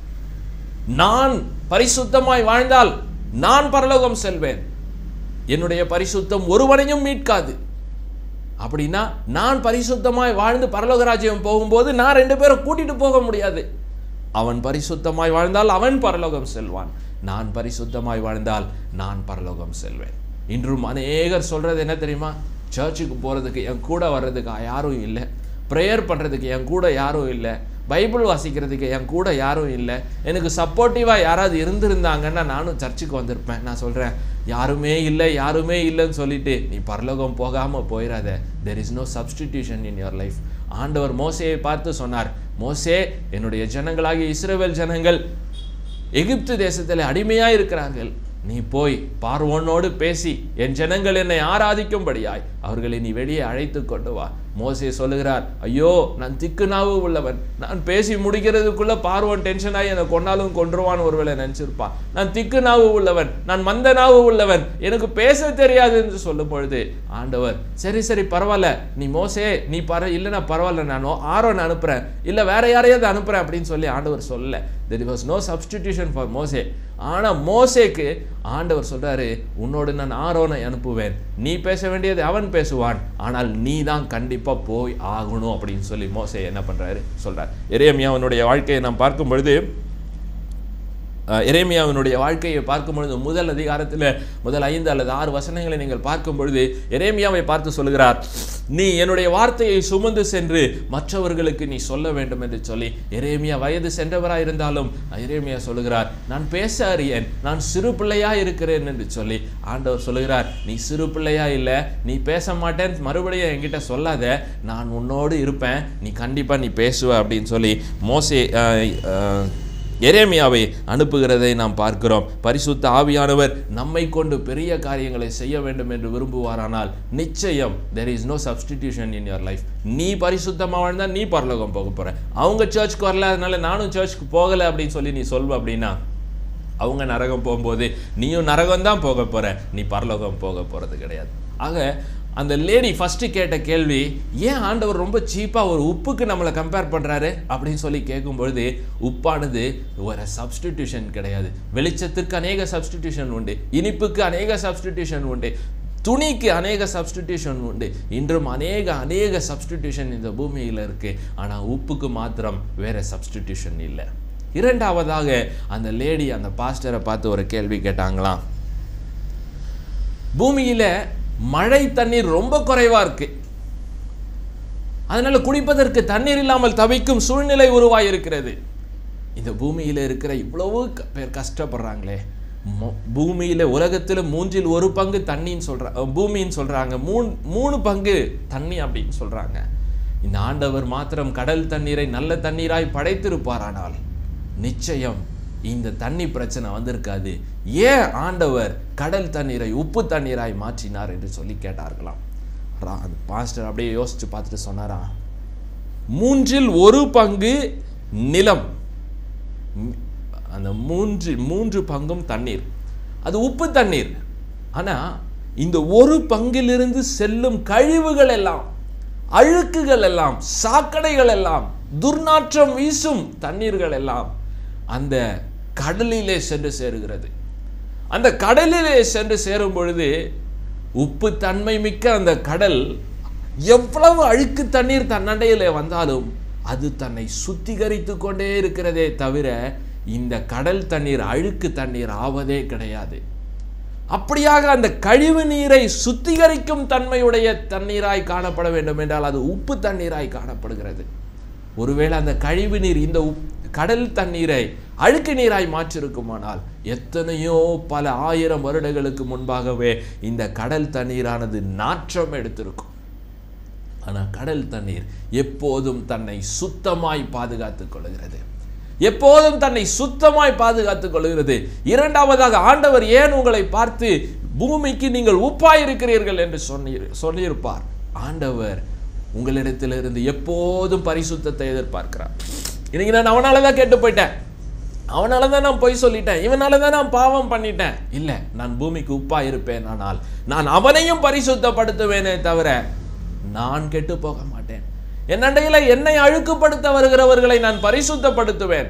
நான் பரிசுத்தமாய் வாழ்ந்தால் நான் பரலோகம் செல்வேன் என்னுடைய பரிசுத்தம் ஒருவனையும் மீட்காது அப்படின்னா நான் பரிசுத்தமாய் வாழ்ந்து பரலோக ராஜ்யம் போகும்போது நான் ரெண்டு பேரும் கூட்டிட்டு போக முடியாது அவன் பரிசுத்தமாய் வாழ்ந்தால் அவன் பரலோகம் செல்வான் நான் பரிசுத்தமாய் வாழ்ந்தால் நான் பரலோகம் செல்வேன் இன்றும் அநேகர் சொல்றது என்ன தெரியுமா சர்ச்சுக்கு போகிறதுக்கு என் கூட வர்றதுக்கு யாரும் இல்லை ப்ரேயர் பண்ணுறதுக்கு என் கூட யாரும் இல்லை பைபிள் வாசிக்கிறதுக்கு என் கூட யாரும் இல்லை எனக்கு சப்போர்ட்டிவாக யாராவது இருந்திருந்தாங்கன்னா நானும் சர்ச்சுக்கு வந்திருப்பேன் நான் சொல்கிறேன் யாருமே இல்லை யாருமே இல்லைன்னு சொல்லிட்டு நீ பரலோகம் போகாமல் போயிடாத there is no substitution in your life ஆண்டவர் மோசையை பார்த்து சொன்னார் மோசே என்னுடைய ஜனங்களாகிய இஸ்ரவேல் ஜனங்கள் எகிப்து தேசத்தில் அடிமையாக இருக்கிறார்கள் நீ போய் பார்வோனோடு பேசி என் ஜனங்கள் என்னை ஆராதிக்கும்படியாய் அவர்களை நீ வெளியே அழைத்து கொண்டு வா மோசே சொல்லுகிறார் ஐயோ நான் திக்கு நாவு உள்ளவன் நான் பேசி முடிக்கிறதுக்குள்ள பார்வன் டென்ஷன் ஆகி என்னை கொண்டாலும் கொன்றுவான் ஒருவேளை நினைச்சிருப்பான் நான் திக்கு நாவு உள்ளவன் நான் மந்த நாவு உள்ளவன் எனக்கு பேச தெரியாது என்று சொல்லும் பொழுது ஆண்டவர் சரி சரி பரவாயில்ல நீ மோசே நீ பர இல்லைன்னா பரவாயில்ல நான் ஆரோன் அனுப்புறேன் இல்லை வேற யாரையாவது அனுப்புறேன் அப்படின்னு சொல்லி ஆண்டவர் சொல்லல there was no substitution for மோசே ஆனால் மோசேக்கு ஆண்டவர் சொல்றாரு உன்னோடு நான் ஆரோனை அனுப்புவேன் நீ பேச வேண்டியது அவன் பேசுவான் ஆனால் நீ தான் கண்டிப்பாக போய் ஆகணும் அப்படின்னு சொல்லி மோசே என்ன பண்றாரு சொல்றார் எரேமியாவனுடைய வாழ்க்கையை நாம் பார்க்கும் பொழுது அஹ், எரேமியாவினுடைய வாழ்க்கையை பார்க்கும் பொழுது முதல் அதிகாரத்தில் முதல் ஐந்து அல்லது ஆறு வசனங்களை நீங்கள் பார்க்கும் பொழுது எரேமியாவை பார்த்து சொல்கிறார் நீ என்னுடைய வார்த்தையை சுமந்து சென்று மற்றவர்களுக்கு நீ சொல்ல வேண்டும் என்று சொல்லி எரேமியா வயது சென்றவராய் இருந்தாலும் எரேமியா சொல்லுகிறார் நான் பேச அறியேன் நான் சிறு பிள்ளையா இருக்கிறேன் என்று சொல்லி ஆண்டவர் சொல்லுகிறார் நீ சிறு பிள்ளையா இல்லை நீ பேச மாட்டேன் மறுபடியும் என்கிட்ட சொல்லாத நான் உன்னோடு இருப்பேன் நீ கண்டிப்பா நீ பேசுவ அப்படின்னு சொல்லி மோசே அஹ், அஹ், எரேமியாவை அனுப்புகிறதை நாம் பார்க்கிறோம் பரிசுத்த ஆவியானவர் நம்மை கொண்டு பெரிய காரியங்களை செய்ய வேண்டும் என்று விரும்புவாரானால் நிச்சயம் there is no substitution in your life நீ பரிசுத்தமாக வாழ்ந்தா நீ பரலோகம் போக போற அவங்க சர்ச்சுக்கு வரல அதனால நானும் சர்ச்சுக்கு போகலை அப்படின்னு சொல்லி நீ சொல்வ அப்படின்னா அவங்க நரகம் போகும்போது நீயும் நரகம் தான் போக போற நீ பரலோகம் போக போறது கிடையாது ஆக அந்த லேடி ஃபஸ்ட்டு கேட்ட கேள்வி ஏன் ஆண்டவர் ரொம்ப சீப்பாக ஒரு உப்புக்கு நம்மளை கம்பேர் பண்ணுறாரு அப்படின்னு சொல்லி கேட்கும் பொழுது உப்பானது ஒரு சப்ஸ்டிடியூஷன் கிடையாது வெளிச்சத்திற்கு அநேக சப்ஸ்டிடியூஷன் உண்டு இனிப்புக்கு அநேக சப்ஸ்டிடியூஷன் உண்டு துணிக்கு அநேக சப்ஸ்டிடியூஷன் உண்டு இன்றும் அநேக அநேக சப்ஸ்டிடியூஷன் இந்த பூமியில் இருக்கு ஆனால் உப்புக்கு மாத்திரம் வேற சப்ஸ்டிடியூஷன் இல்லை இரண்டாவதாக அந்த லேடி அந்த பாஸ்டரை பார்த்து ஒரு கேள்வி கேட்டாங்களாம் பூமியில மழை தண்ணீர் ரொம்ப குறைவா இருக்கு அதனால குடிப்பதற்கு தண்ணீர் இல்லாமல் தவிக்கும் சூழ்நிலை உருவாகி இருக்கிறது இந்த பூமியில இருக்கிற இவ்வளவு க- பேர் கஷ்டப்படுறாங்களே மொ- பூமியில உலகத்துல மூன்றில் ஒரு பங்கு தண்ணின்னு சொல்ற அஹ், பூமின்னு சொல்றாங்க மூணு மூணு பங்கு தண்ணி அப்படின்னு சொல்றாங்க இந்த ஆண்டவர் மாத்திரம் கடல் தண்ணீரை நல்ல தண்ணீராய் படைத்திருப்பாரானால் நிச்சயம் இந்த தண்ணி பிரச்சனை வந்திருக்காது ஏன் ஆண்டவர் கடல் தண்ணீரை உப்பு தண்ணீராய் மாற்றினார் என்று சொல்லி கேட்டார்களாம் ரா- அந்த பாஸ்டர் அப்படியே யோசிச்சு பார்த்துட்டு சொன்னாரா மூன்றில் ஒரு பங்கு நிலம் ம், அந்த மூன்று மூன்று பங்கும் தண்ணீர் அது உப்பு தண்ணீர் ஆனா இந்த ஒரு பங்கிலிருந்து செல்லும் கழிவுகள் எல்லாம் அழுக்குகள் எல்லாம் சாக்கடைகள் எல்லாம் துர்நாற்றம் வீசும் தண்ணீர்கள் எல்லாம் அந்த கடலிலே சென்று சேருகிறது அந்த கடலிலே சென்று சேரும் பொழுது உப்பு தன்மை மிக்க அந்த கடல் எவ்வளவு அழுக்கு தண்ணீர் தன்னண்டையிலே வந்தாலும் அது தன்னை சுத்திகரித்து கொண்டே இருக்கிறதே தவிர இந்த கடல் தண்ணீர் அழுக்கு தண்ணீர் ஆவதே கிடையாது அப்படியாக அந்த கழிவு நீரை சுத்திகரிக்கும் தன்மையுடைய தண்ணீராய் காணப்பட வேண்டும் என்றால் அது உப்பு தண்ணீராய் காணப்படுகிறது ஒருவேளை அந்த கழிவு நீர் இந்த உப்- கடல் தண்ணீரை அழுக்கு நீராய் மாற்றிருக்குமானால் எத்தனையோ பல ஆயிரம் வருடங்களுக்கு முன்பாகவே இந்த கடல் தண்ணீரானது நாற்றம் எடுத்திருக்கும் ஆனால் கடல் தண்ணீர் எப்போதும் தன்னை சுத்தமாய் பாதுகாத்துக் கொள்கிறது எப்போதும் தன்னை சுத்தமாய் பாதுகாத்துக் கொள்கிறது இரண்டாவதாக ஆண்டவர் ஏன் உங்களை பார்த்து பூமிக்கு நீங்கள் உப்பாய் இருக்கிறீர்கள் என்று சொன்னீர் சொல்லியிருப்பார் ஆண்டவர் உங்களிடத்திலிருந்து எப்போதும் பரிசுத்தத்தை எதிர்பார்க்கிறார் இன்னைக்கு நான் அவனால தான் கேட்டு போயிட்டேன் அவனால தான் நான் பொய் சொல்லிட்டேன் இவனால தான் நான் பாவம் பண்ணிட்டேன் இல்லை நான் பூமிக்கு உப்பா இருப்பேன் ஆனால் நான் அவனையும் பரிசுத்தப்படுத்துவேனே தவிர நான் கெட்டு போக மாட்டேன் என் அண்டையில என்னை அழுக்குப்படுத்த வருகிறவர்களை நான் பரிசுத்தப்படுத்துவேன்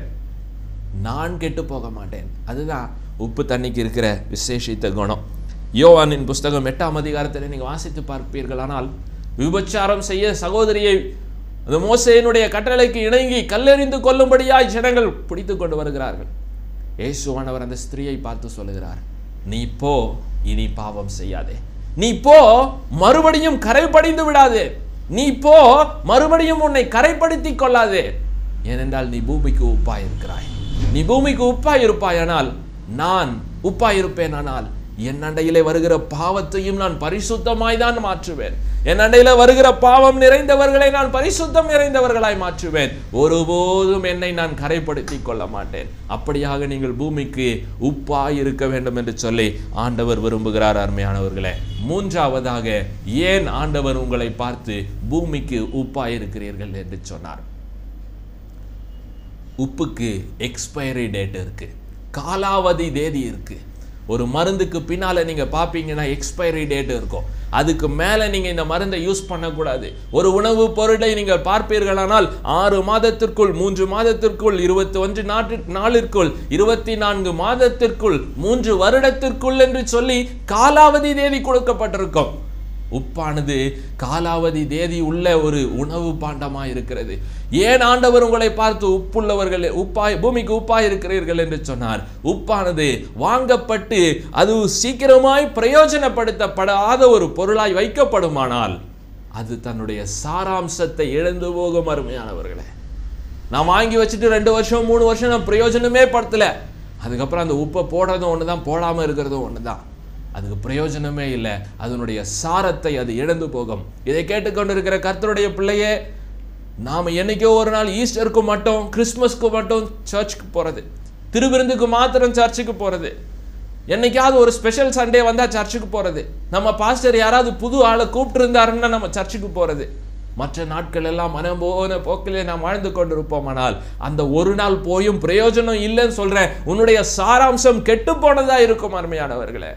நான் கெட்டு போக மாட்டேன் அதுதான் உப்பு தண்ணிக்கு இருக்கிற விசேஷித்த குணம் யோவானின் புஸ்தகம் எட்டாம் அதிகாரத்தில் நீங்கள் வாசித்து பார்ப்பீர்கள் ஆனால் விபச்சாரம் செய்ய சகோதரியை அந்த மோசேயினுடைய கட்டளைக்கு இணங்கி கல்லெறிந்து கொல்லும்படியாய் ஜனங்கள் பிடித்து கொண்டு வருகிறார்கள் இயேசுவானவர் அந்த ஸ்திரியை பார்த்து சொல்லுகிறார் நீ போ இனி பாவம் செய்யாதே நீ போ மறுபடியும் கரைப்படிந்து விடாதே நீ போ மறுபடியும் உன்னை கரைப்படுத்திக் கொள்ளாதே ஏனென்றால் நீ பூமிக்கு உப்பாய் இருக்கிறாய் நீ பூமிக்கு உப்பாய் இருப்பாயானால் நான் உப்பாய் இருப்பேனானால் என் அண்டையிலே வருகிற பாவத்தையும் நான் பரிசுத்தமாய் தான் மாற்றுவேன் என் அண்டையில வருகிற பாவம் நிறைந்தவர்களை நான் பரிசுத்தம் நிறைந்தவர்களாய் மாற்றுவேன் ஒருபோதும் என்னை நான் கரைப்படுத்திக் கொள்ள மாட்டேன் அப்படியாக நீங்கள் பூமிக்கு உப்பாய் இருக்க வேண்டும் என்று சொல்லி ஆண்டவர் விரும்புகிறார் அருமையானவர்களே மூன்றாவதாக ஏன் ஆண்டவர் உங்களை பார்த்து பூமிக்கு உப்பாய் இருக்கிறீர்கள் என்று சொன்னார் உப்புக்கு எக்ஸ்பைரி டேட் இருக்கு காலாவதி தேதி இருக்கு ஒரு மருந்துக்கு பின்னால நீங்க பாப்பீங்கன்னா எக்ஸ்பைரி டேட் இருக்கும் அதுக்கு மேல நீங்க இந்த மருந்தை யூஸ் பண்ணக்கூடாது ஒரு உணவு பொருளை நீங்கள் பார்ப்பீர்களானால் ஆறு மாதத்திற்குள் மூன்று மாதத்திற்குள் இருபத்தி ஒன்று நாட்டு நாளிற்குள் இருபத்தி நான்கு மாதத்திற்குள் மூன்று வருடத்திற்குள் என்று சொல்லி காலாவதி தேதி கொடுக்கப்பட்டிருக்கும் உப்பானது காலாவதி தேதி உள்ள ஒரு உணவு பாண்டமா இருக்கிறது ஏன் ஆண்டவர் உங்களை பார்த்து உப்புள்ளவர்கள் உப்பாய் பூமிக்கு உப்பாய் இருக்கிறீர்கள் என்று சொன்னார் உப்பானது வாங்கப்பட்டு அது சீக்கிரமாய் பிரயோஜனப்படுத்தப்படாத ஒரு பொருளாய் வைக்கப்படுமானால் அது தன்னுடைய சாராம்சத்தை இழந்து போகும் அருமையானவர்களே நான் வாங்கி வச்சுட்டு ரெண்டு வருஷம் மூணு வருஷம் நான் பிரயோஜனமே படுத்தல அதுக்கப்புறம் அந்த உப்பை போடுறதும் ஒன்று தான் போடாமல் இருக்கிறதும் ஒன்று தான் அதுக்கு பிரயோஜனமே இல்லை அதனுடைய சாரத்தை அது இழந்து போகும் இதை கேட்டுக்கொண்டு இருக்கிற கர்த்தருடைய பிள்ளையே நாம் என்னைக்கோ ஒரு நாள் ஈஸ்டருக்கு மட்டும் கிறிஸ்மஸ்க்கு மட்டும் சர்ச்சுக்கு போகிறது திருவிருந்துக்கு மாத்திரம் சர்ச்சுக்கு போகிறது என்னைக்காவது ஒரு ஸ்பெஷல் சண்டே வந்தால் சர்ச்சுக்கு போகிறது நம்ம பாஸ்டர் யாராவது புது ஆளை கூப்பிட்டு இருந்தாருன்னா நம்ம சர்ச்சுக்கு போகிறது மற்ற நாட்கள் எல்லாம் மனம் போன போக்கிலே நாம் வாழ்ந்து கொண்டிருப்போமானால் அந்த ஒரு நாள் போயும் பிரயோஜனம் இல்லைன்னு சொல்றேன் உன்னுடைய சாராம்சம் கெட்டு போனதா இருக்கும் அருமையானவர்களே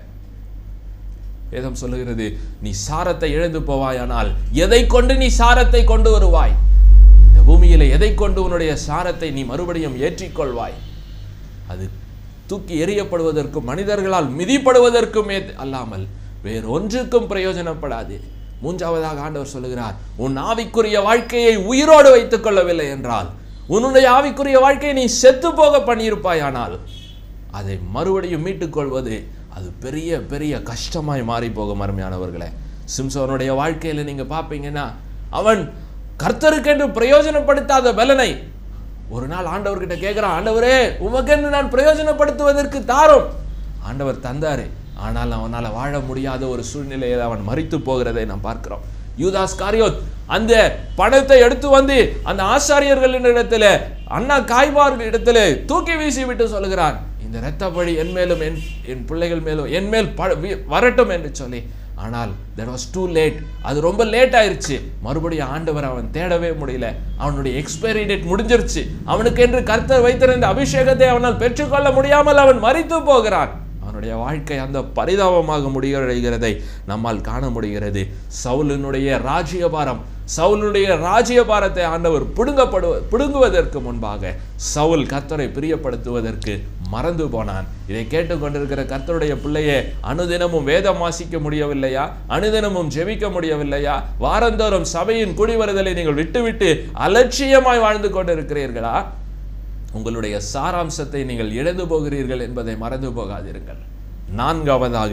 வேதம் சொல்லுகிறது நீ சாரத்தை இழந்து போவாயானால் எதை கொண்டு நீ சாரத்தை கொண்டு வருவாய் இந்த பூமியில எதை கொண்டு உன்னுடைய சாரத்தை நீ மறுபடியும் ஏற்றிக்கொள்வாய் அது தூக்கி எறியப்படுவதற்கும் மனிதர்களால் மிதிப்படுவதற்குமே அல்லாமல் வேறொன்றுக்கும் பிரயோஜனப்படாது மூன்றாவதாக ஆண்டவர் சொல்லுகிறார் உன் ஆவிக்குரிய வாழ்க்கையை உயிரோடு வைத்துக் கொள்ளவில்லை என்றால் உன்னுடைய ஆவிக்குரிய வாழ்க்கையை நீ செத்து போக பண்ணியிருப்பாயானால் அதை மறுபடியும் மீட்டுக்கொள்வது அது பெரிய பெரிய கஷ்டமாய் மாறி போகும் அருமையானவர்களே சிம்சோனுடைய வாழ்க்கையில நீங்க பார்ப்பீங்கன்னா அவன் கர்த்தருக்கென்று பிரயோஜனப்படுத்தாத பலனை ஒரு நாள் ஆண்டவர்கிட்ட கேட்கிறான் ஆண்டவரே உமக்கென்று நான் பிரயோஜனப்படுத்துவதற்கு தாரும் ஆண்டவர் தந்தாரு ஆனால் அவனால் வாழ முடியாத ஒரு சூழ்நிலையில் அவன் மறித்து போகிறதை நாம் பார்க்கிறோம் யூதாஸ் காரியோத் அந்த பணத்தை எடுத்து வந்து அந்த ஆசாரியர்களின் இடத்துல அண்ணா காய்வார்கள் இடத்துல தூக்கி வீசி விட்டு சொல்லுகிறான் இந்த இரத்த பழி என் மேலும் என் என் பிள்ளைகள் மேலும் என் மேல் ப- வி- வரட்டும் என்று சொல்லி ஆனால் தட் வாஸ் டூ லேட் அது ரொம்ப லேட் ஆயிருச்சு மறுபடியும் ஆண்டவர் அவன் தேடவே முடியல அவனுடைய எக்ஸ்பைரி டேட் முடிஞ்சிருச்சு அவனுக்கு என்று கர்த்தர் வைத்திருந்த அபிஷேகத்தை அவனால் பெற்றுக்கொள்ள முடியாமல் அவன் மறித்து போகிறான் அவனுடைய வாழ்க்கை அந்த பரிதாபமாக முடிவடைகிறதை நம்மால் காண முடிகிறது சவுலினுடைய ராஜ்யபாரம் சவுலுடைய ராஜ்யபாரத்தை ஆண்டவர் பிடுங்கப்படுவ பிடுங்குவதற்கு முன்பாக சவுல் கர்த்தரை பிரியப்படுத்துவதற்கு மறந்து போனான் இதை கேட்டுக்கொண்டிருக்கிற கர்த்தருடைய பிள்ளையே அனுதினமும் வேதம் வாசிக்க முடியவில்லையா அனுதினமும் ஜெபிக்க முடியவில்லையா வாரந்தோறும் சபையின் குடிவருதலை நீங்கள் விட்டுவிட்டு அலட்சியமாய் வாழ்ந்து கொண்டிருக்கிறீர்களா உங்களுடைய சாராம்சத்தை நீங்கள் இழந்து போகிறீர்கள் என்பதை மறந்து போகாதீர்கள் நான்காவதாக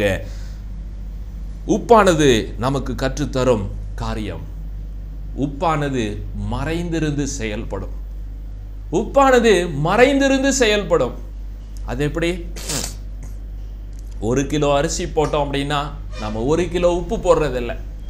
உப்பானது நமக்கு கற்றுத்தரும் காரியம் உப்பானது மறைந்திருந்து செயல்படும் உப்பானது மறைந்திருந்து செயல்படும் அது எப்படி ஒரு கிலோ அரிசி போட்டோம் அப்படின்னா நம்ம ஒரு கிலோ உப்பு போடுறதில்ல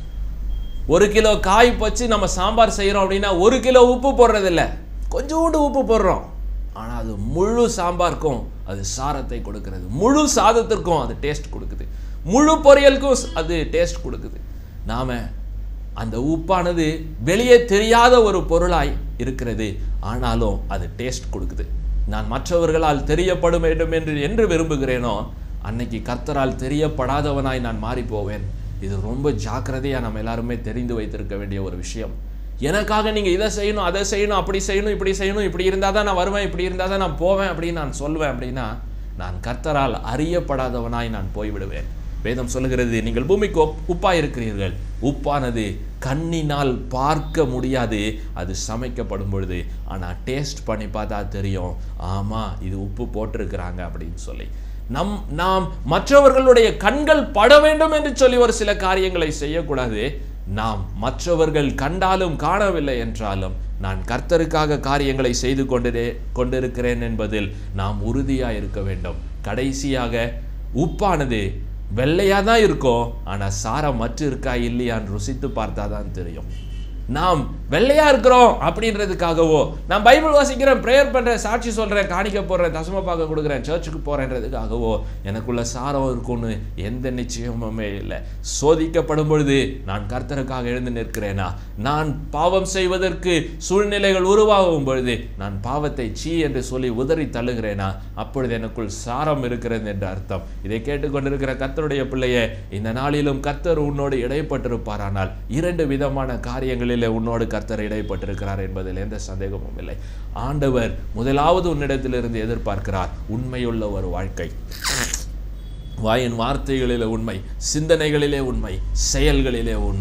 ஒரு கிலோ காய் வச்சு நம்ம சாம்பார் செய்கிறோம் அப்படின்னா ஒரு கிலோ உப்பு போடுறதில்ல கொஞ்சோண்டு உப்பு போடுறோம் ஆனால் அது முழு சாம்பாருக்கும் அது சாரத்தை கொடுக்கிறது முழு சாதத்திற்கும் அது டேஸ்ட் கொடுக்குது முழு பொரியலுக்கும் ஸ்- அது டேஸ்ட் கொடுக்குது நாம அந்த உப்பானது வெளியே தெரியாத ஒரு பொருளாய் இருக்கிறது ஆனாலும் அது டேஸ்ட் கொடுக்குது நான் மற்றவர்களால் தெரியப்பட வேண்டும் என்று என்று விரும்புகிறேனோ அன்னைக்கு கர்த்தரால் தெரியப்படாதவனாய் நான் மாறி போவேன் இது ரொம்ப ஜாக்கிரதையா நம்ம எல்லாருமே தெரிந்து வைத்திருக்க வேண்டிய ஒரு விஷயம் எனக்காக நீங்க இதை செய்யணும் அதை செய்யணும் அப்படி செய்யணும் இப்படி செய்யணும் இப்படி இருந்தால் தான் நான் வருவேன் இப்படி இருந்தால் தான் நான் போவேன் அப்படின்னு நான் சொல்லுவேன் அப்படின்னா நான் கர்த்தரால் அறியப்படாதவனாய் நான் போய்விடுவேன் வேதம் சொல்லுகிறது நீங்கள் பூமிக்கு உப்- உப்பாய் இருக்கிறீர்கள் உப்பானது கண்ணினால் பார்க்க முடியாது அது சமைக்கப்படும் பொழுது ஆனால் டேஸ்ட் பண்ணி பார்த்தா தெரியும் ஆமா இது உப்பு போட்டிருக்கிறாங்க அப்படின்னு சொல்லி நம் நாம் மற்றவர்களுடைய கண்கள் பட வேண்டும் என்று சொல்லி ஒரு சில காரியங்களை செய்யக்கூடாது நாம் மற்றவர்கள் கண்டாலும் காணவில்லை என்றாலும் நான் கர்த்தருக்காக காரியங்களை செய்து கொண்டிரே கொண்டிருக்கிறேன் என்பதில் நாம் உறுதியாக இருக்க வேண்டும் கடைசியாக உப்பானது வெள்ளையாக தான் இருக்கும் ஆனால் சாரம் மற்ற இருக்கா இல்லையான்னு ருசித்து பார்த்தா தான் தெரியும் நாம் வெள்ளையா இருக்கிறோம் அப்படின்றதுக்காகவோ நான் பைபிள் வாசிக்கிறேன் ப்ரேயர் பண்றேன் சாட்சி சொல்றேன் காணிக்க போடுறேன் தசம பார்க்க கொடுக்குறேன் சர்ச்சுக்கு போறேன்றதுக்காகவோ எனக்குள்ள சாரம் இருக்கும்னு எந்த நிச்சயமுமே இல்லை சோதிக்கப்படும் பொழுது நான் கர்த்தருக்காக எழுந்து நிற்கிறேனா நான் பாவம் செய்வதற்கு சூழ்நிலைகள் உருவாகும் பொழுது நான் பாவத்தை சீ என்று சொல்லி உதறி தள்ளுகிறேனா அப்பொழுது எனக்குள் சாரம் இருக்கிறது என்று அர்த்தம் இதை கேட்டுக்கொண்டிருக்கிற கர்த்தருடைய பிள்ளையே இந்த நாளிலும் கர்த்தர் உன்னோடு இடைப்பட்டிருப்பாரானால் இரண்டு விதமான காரியங்களிலே உன்னோடு கர்த்தர் இடைப்பட்டிருக்கிறார் என்பதில் எந்த சந்தேகமும் இல்லை ஆண்டவர் முதலாவது உன்னிடத்திலிருந்து எதிர்பார்க்கிறார் உண்மையுள்ள ஒரு வாழ்க்கை வாயின் வார்த்தைகளிலே உண்மை சிந்தனைகளிலே உண்மை செயல்களிலே உண்மை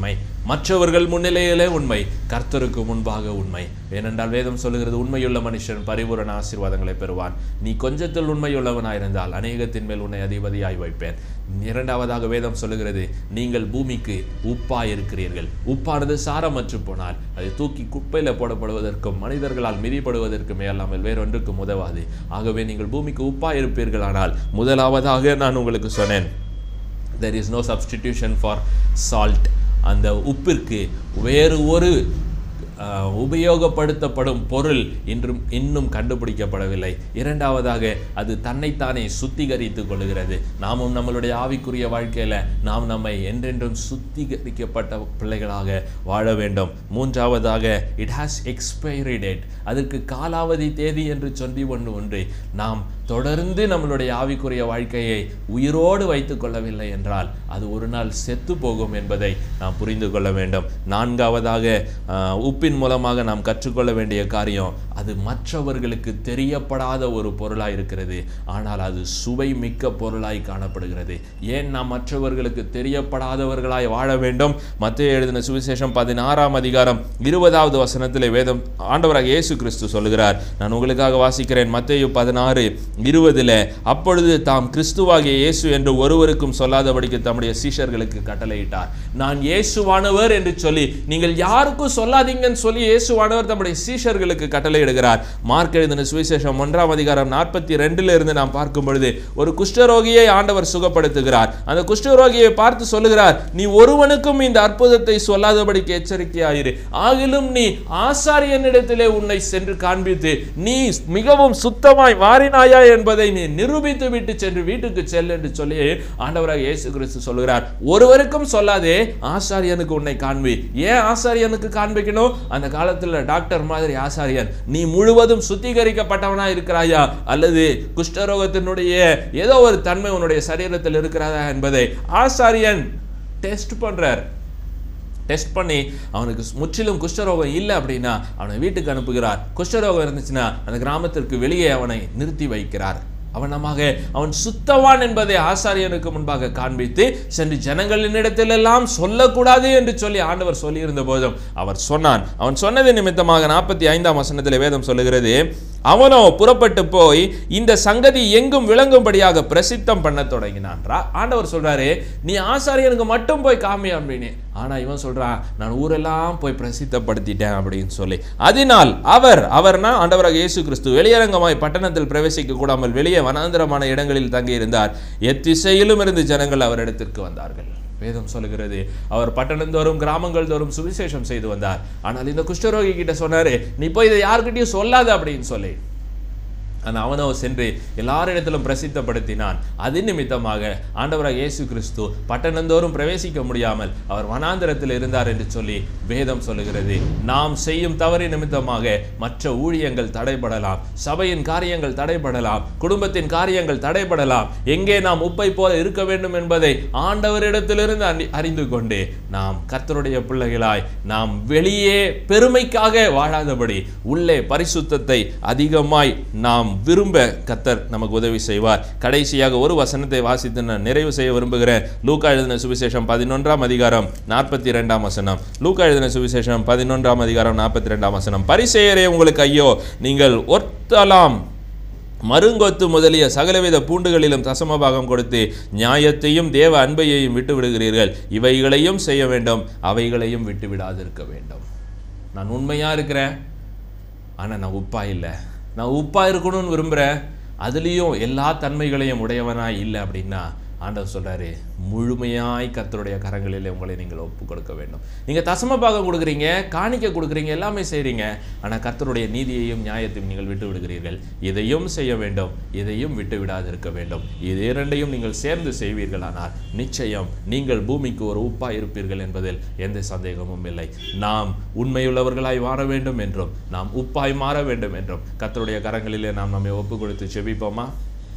மற்றவர்கள் முன்னிலையிலே உண்மை கர்த்தருக்கு முன்பாக உண்மை ஏனென்றால் வேதம் சொல்லுகிறது உண்மையுள்ள மனுஷன் பரிபூரண ஆசீர்வாதங்களை பெறுவான் நீ கொஞ்சத்தில் உண்மையுள்ளவனாயிருந்தால் அநேகத்தின் மேல் உன்னை அதிபதியாய் வைப்பேன் இரண்டாவதாக வேதம் சொல்லுகிறது நீங்கள் பூமிக்கு உப்பாய் இருக்கிறீர்கள் உப்பானது சாரமற்று போனால் அது தூக்கி குப்பையில போடப்படுவதற்கும் மனிதர்களால் மிதிப்படுவதற்குமே அல்லாமல் வேறொன்றுக்கும் உதவாது ஆகவே நீங்கள் பூமிக்கு உப்பாய் இருப்பீர்களானால் முதலாவதாக நான் உங்களுக்கு சொன்னேன் there is no substitution for salt அந்த உப்பிற்கு வேறு ஒரு அஹ், உபயோகப்படுத்தப்படும் பொருள் இன்றும் இன்னும் கண்டுபிடிக்கப்படவில்லை இரண்டாவதாக அது தன்னைத்தானே சுத்திகரித்துக் கொள்கிறது நாமும் நம்மளுடைய ஆவிக்குரிய வாழ்க்கையில நாம் நம்மை என்றென்றும் சுத்திகரிக்கப்பட்ட பிள்ளைகளாக வாழ வேண்டும் மூன்றாவதாக இட் ஹாஸ் எக்ஸ்பைரி டேட் அதற்கு காலாவதி தேதி என்று சொல்லி ஒன்று ஒன்று நாம் தொடர்ந்து நம்மளுடைய ஆவிக்குரிய வாழ்க்கையை உயிரோடு வைத்துக் கொள்ளவில்லை என்றால் அது ஒரு நாள் செத்து போகும் என்பதை நாம் புரிந்து கொள்ள வேண்டும் நான்காவதாக ஆஹ், உப்பின் மூலமாக நாம் கற்றுக்கொள்ள வேண்டிய காரியம் அது மற்றவர்களுக்கு தெரியப்படாத ஒரு பொருளாய் இருக்கிறது ஆனால் அது சுவை மிக்க பொருளாய் காணப்படுகிறது ஏன் நாம் மற்றவர்களுக்கு தெரியப்படாதவர்களாய் வாழ வேண்டும் மத்திய எழுதின சுவிசேஷம் பதினாறாம் அதிகாரம் இருபதாவது வசனத்திலே வேதம் ஆண்டவராக இயேசு கிறிஸ்து சொல்லுகிறார் நான் உங்களுக்காக வாசிக்கிறேன் மத்தேயு பதினாறு இருபதுல அப்பொழுது தாம் கிறிஸ்துவாகிய இயேசு என்று ஒருவருக்கும் சொல்லாதபடிக்கு தம்முடைய சீஷர்களுக்கு கட்டளையிட்டார் நான் இயேசுவானவர் என்று சொல்லி நீங்கள் யாருக்கும் சொல்லாதீங்கன்னு சொல்லி இயேசுவானவர் தம்முடைய சீஷர்களுக்கு கட்டளையிடுகிறார் மார்க் எழுதின சுவிசேஷம் ஒன்றாம் அதிகாரம் நாற்பத்தி ரெண்டுல இருந்து நாம் பார்க்கும் பொழுது ஒரு குஷ்டரோகியை ஆண்டவர் சுகப்படுத்துகிறார் அந்த குஷ்டரோகியை பார்த்து சொல்லுகிறார் நீ ஒருவனுக்கும் இந்த அற்புதத்தை சொல்லாதபடிக்கு எச்சரிக்கையாயிரு ஆகிலும் நீ ஆசாரியனிடத்திலே உன்னை சென்று காண்பித்து நீ மிகவும் சுத்தமாய் மாறினாயா என்பதை நீ நிரூபித்து விட்டு சென்று வீட்டுக்கு செல் என்று சொல்லி ஆண்டவராக இயேசு கிறிஸ்து சொல்கிறார் ஒருவருக்கும் சொல்லாதே ஆசாரியனுக்கு உன்னை காண்பி ஏன் ஆசாரியனுக்கு காண்பிக்கணும் அந்த காலத்துல டாக்டர் மாதிரி ஆசாரியன் நீ முழுவதும் சுத்திகரிக்கப்பட்டவனா இருக்கிறாயா அல்லது குஷ்டரோகத்தினுடைய ஏதோ ஒரு தன்மை உன்னுடைய சரீரத்தில் இருக்கிறதா என்பதை ஆசாரியன் டெஸ்ட் பண்றார் டெஸ்ட் பண்ணி அவனுக்கு முற்றிலும் குஷ்டரோகம் இல்லை அப்படின்னா அவனை வீட்டுக்கு அனுப்புகிறார் குஷ்டரோகம் இருந்துச்சுன்னா அந்த கிராமத்திற்கு வெளியே அவனை நிறுத்தி வைக்கிறார் அவனமாக அவன் சுத்தவான் என்பதை ஆசாரியனுக்கு முன்பாக காண்பித்து சென்று ஜனங்களினிடத்திலெல்லாம் சொல்லக்கூடாது என்று சொல்லி ஆண்டவர் சொல்லியிருந்த போதும் அவர் சொன்னான் அவன் சொன்னது நிமித்தமாக நாற்பத்தி ஐந்தாம் வசனத்தில் வேதம் சொல்லுகிறது அவனோ புறப்பட்டு போய் இந்த சங்கதி எங்கும் விளங்கும்படியாக பிரசித்தம் பண்ண தொடங்கினான் ரா- ஆண்டவர் சொல்றாரு நீ ஆசாரியனுக்கு மட்டும் போய் காமி அப்படின்னு ஆனா இவன் சொல்றான் நான் ஊரெல்லாம் போய் பிரசித்தப்படுத்திட்டேன் அப்படின்னு சொல்லி அதனால் அவர் அவர்னா ஆண்டவராக இயேசு கிறிஸ்து வெளியரங்கமாய் பட்டணத்தில் பிரவேசிக்க கூடாமல் வெளியே வனாந்திரமான இடங்களில் தங்கியிருந்தார் எத்திசையிலும் இருந்து ஜனங்கள் அவரிடத்திற்கு வந்தார்கள் வேதம் சொல்லுகிறது அவர் பட்டணந்தோறும் கிராமங்கள் தோறும் சுவிசேஷம் செய்து வந்தார் ஆனால் இந்த குஷ்டரோகி கிட்ட சொன்னாரு நீ போய் இதை யார்கிட்டயும் சொல்லாத அப்படின்னு சொல்லி ஆனால் அவனோ சென்று எல்லாரிடத்திலும் பிரசித்தப்படுத்தினான் அது நிமித்தமாக ஆண்டவராக இயேசு கிறிஸ்து பட்டணந்தோறும் பிரவேசிக்க முடியாமல் அவர் வனாந்திரத்தில் இருந்தார் என்று சொல்லி வேதம் சொல்லுகிறது நாம் செய்யும் தவறு நிமித்தமாக மற்ற ஊழியங்கள் தடைபடலாம் சபையின் காரியங்கள் தடைபடலாம் குடும்பத்தின் காரியங்கள் தடைபடலாம் எங்கே நாம் உப்பை போல இருக்க வேண்டும் என்பதை ஆண்டவரிடத்திலிருந்து அறி- அறிந்து கொண்டு நாம் கர்த்தருடைய பிள்ளைகளாய் நாம் வெளியே பெருமைக்காக வாழாதபடி உள்ளே பரிசுத்தத்தை அதிகமாய் நாம் விரும்ப கர்த்தர் நமக்கு உதவி செய்வார் கடைசியாக ஒரு வசனத்தை வாசித்து நான் நிறைவு செய்ய விரும்புகிறேன் லூக்கா எழுதின சுவிசேஷம் பதினொன்றாம் அதிகாரம் நாற்பத்தி இரண்டாம் வசனம் லூக்கா எழுதின சுவிசேஷம் பதினொன்றாம் அதிகாரம் நாற்பத்தி இரண்டாம் வசனம் பரிசெயரே உங்களுக்கு ஐயோ நீங்கள் ஒர்த்தலாம் மருங்கொத்து முதலிய சகலவித பூண்டுகளிலும் தசமபாகம் கொடுத்து நியாயத்தையும் தேவ அன்பையையும் விட்டு விடுகிறீர்கள் இவைகளையும் செய்ய வேண்டும் அவைகளையும் விட்டு விடாதிருக்க வேண்டும் நான் உண்மையா இருக்கிறேன் ஆனா நான் உப்பா இல்லை நான் உப்பா இருக்கணும்னு விரும்புகிறேன் அதுலேயும் எல்லா தன்மைகளையும் உடையவனா இல்லை அப்படின்னா ஆண்டவர் சொல்றாரு முழுமையாய் கர்த்தருடைய கரங்களிலே உங்களை நீங்கள் ஒப்பு கொடுக்க வேண்டும் நீங்க தசம பாகம் கொடுக்குறீங்க காணிக்கை கொடுக்குறீங்க எல்லாமே செய்றீங்க ஆனா கர்த்தருடைய நீதியையும் நியாயத்தையும் நீங்கள் விட்டு விடுகிறீர்கள் இதையும் செய்ய வேண்டும் இதையும் விட்டு விடாதிருக்க வேண்டும் இது இரண்டையும் நீங்கள் சேர்ந்து செய்வீர்களானால் நிச்சயம் நீங்கள் பூமிக்கு ஒரு உப்பா இருப்பீர்கள் என்பதில் எந்த சந்தேகமும் இல்லை நாம் உண்மையுள்ளவர்களாய் வாழ வேண்டும் என்றும் நாம் உப்பாய் மாற வேண்டும் என்றும் கர்த்தருடைய கரங்களிலே நாம் நம்மை ஒப்பு கொடுத்து செபிப்போமா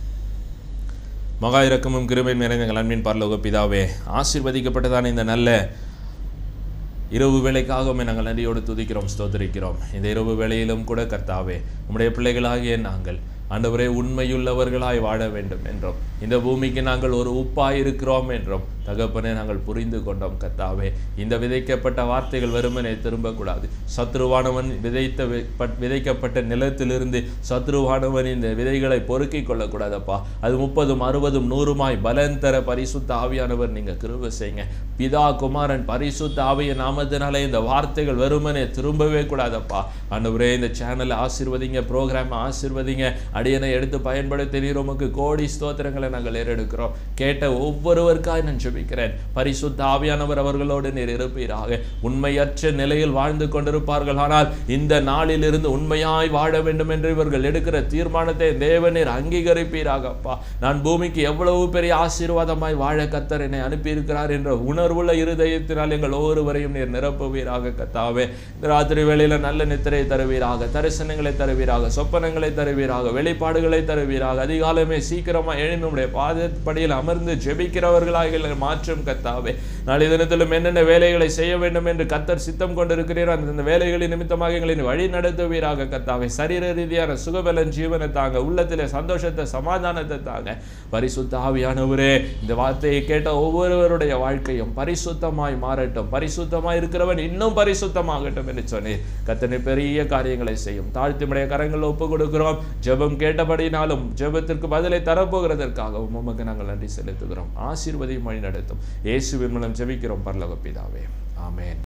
மகா இரக்கமும் கிருபையும் நிறைந்த எங்கள் அன்பின் பரலோக பிதாவே ஆசீர்வதிக்கப்பட்டதான இந்த நல்ல இரவு வேலைக்காகவே நாங்கள் நன்றியோடு துதிக்கிறோம் ஸ்தோத்திரிக்கிறோம் இந்த இரவு வேளையிலும் கூட கர்த்தாவே உம்முடைய பிள்ளைகளாகிய நாங்கள் ஆண்டவரே உண்மையுள்ளவர்களாய் வாழ வேண்டும் என்றும் இந்த பூமிக்கு நாங்கள் ஒரு உப்பாய் இருக்கிறோம் என்றும் தகப்பனே நாங்கள் புரிந்து கொண்டோம் கத்தாவே இந்த விதைக்கப்பட்ட வார்த்தைகள் வெறுமனே திரும்பக்கூடாது சத்ருவானவன் விதைத்த வி- பட்- விதைக்கப்பட்ட நிலத்திலிருந்து சத்ருவானவன் இந்த விதைகளை பொறுக்கிக் கொள்ளக்கூடாதப்பா அது முப்பதும் அறுபதும் நூறுமாய் பலன் தர பரிசுத்த ஆவியானவர் நீங்க கிருபை செய்யுங்க பிதா குமாரன் பரிசுத்த ஆவிய நாமத்தினாலே இந்த வார்த்தைகள் வெறுமனே திரும்பவே கூடாதப்பா ஆண்டவரே இந்த சேனலை ஆசீர்வதிங்க ப்ரோக்ராம் ஆசீர்வதிங்க அடியனை எடுத்து பயன்படுத்தி நீர் உமக்கு கோடி ஸ்தோத்திரங்களை நாங்கள் ஏறெடுக்கிறோம் கேட்ட ஒவ்வொருவருக்காய் நான் ஜெபிக்கிறேன் பரிசுத்த ஆவியானவர் அவர்களோடு நீர் இருப்பீராக உண்மையற்ற நிலையில் வாழ்ந்து கொண்டிருப்பார்கள் ஆனால் இந்த நாளிலிருந்து உண்மையாய் வாழ வேண்டும் என்று இவர்கள் எடுக்கிற தீர்மானத்தை தேவநீர் அங்கீகரிப்பீராகப்பா நான் பூமிக்கு எவ்வளவு பெரிய ஆசீர்வாதமாய் வாழ கத்தர் என்னை அனுப்பியிருக்கிறார் என்ற உணர்வுள்ள இருதயத்தினால் எங்கள் ஒவ்வொருவரையும் நீர் நிரப்புவீராக கத்தாவே இந்த ராத்திரி வேளையில நல்ல நித்திரை தருவீராக தரிசனங்களை தருவீராக சொப்பனங்களை தருவீராக வெளிப்பாடுகளை தருவீராக அதிகாலமே சீக்கிரமா எழும்பி உடைய பாதப்படியில் அமர்ந்து ஜெபிக்கிறவர்களாக எங்களை மாற்றும் கத்தாவே நாளை தினத்திலும் என்னென்ன வேலைகளை செய்ய வேண்டும் என்று கத்தர் சித்தம் கொண்டிருக்கிறீரோ அந்த வேலைகளின் நிமித்தமாக எங்களை நீ வழி நடத்துவீராக கத்தாவே சரீர ரீதியான சுகபலன் ஜீவனை தாங்க உள்ளத்திலே சந்தோஷத்தை சமாதானத்தை தாங்க பரிசுத்த ஆவியானவரே இந்த வார்த்தையை கேட்ட ஒவ்வொருவருடைய வாழ்க்கையும் பரிசுத்தமாய் மாறட்டும் பரிசுத்தமாய் இருக்கிறவன் இன்னும் பரிசுத்தமாகட்டும் என்று சொன்னேன் கத்தனை பெரிய காரியங்களை செய்யும் தாழ்த்திமுடைய கரங்கள் ஒப்பு கொடுக்கிறோம் ஜெபம் கேட்டபடினாலும் ஜெபத்திற்கு பதிலை தரப்போகிறதற்காகவும் உமக்கு நாங்கள் நன்றி செலுத்துகிறோம் ஆசீர்வதியும் வழி நடத்தும் இயேசுவின் மூலம் ஜெபிக்கிறோம் பரலோக பிதாவே ஆமென்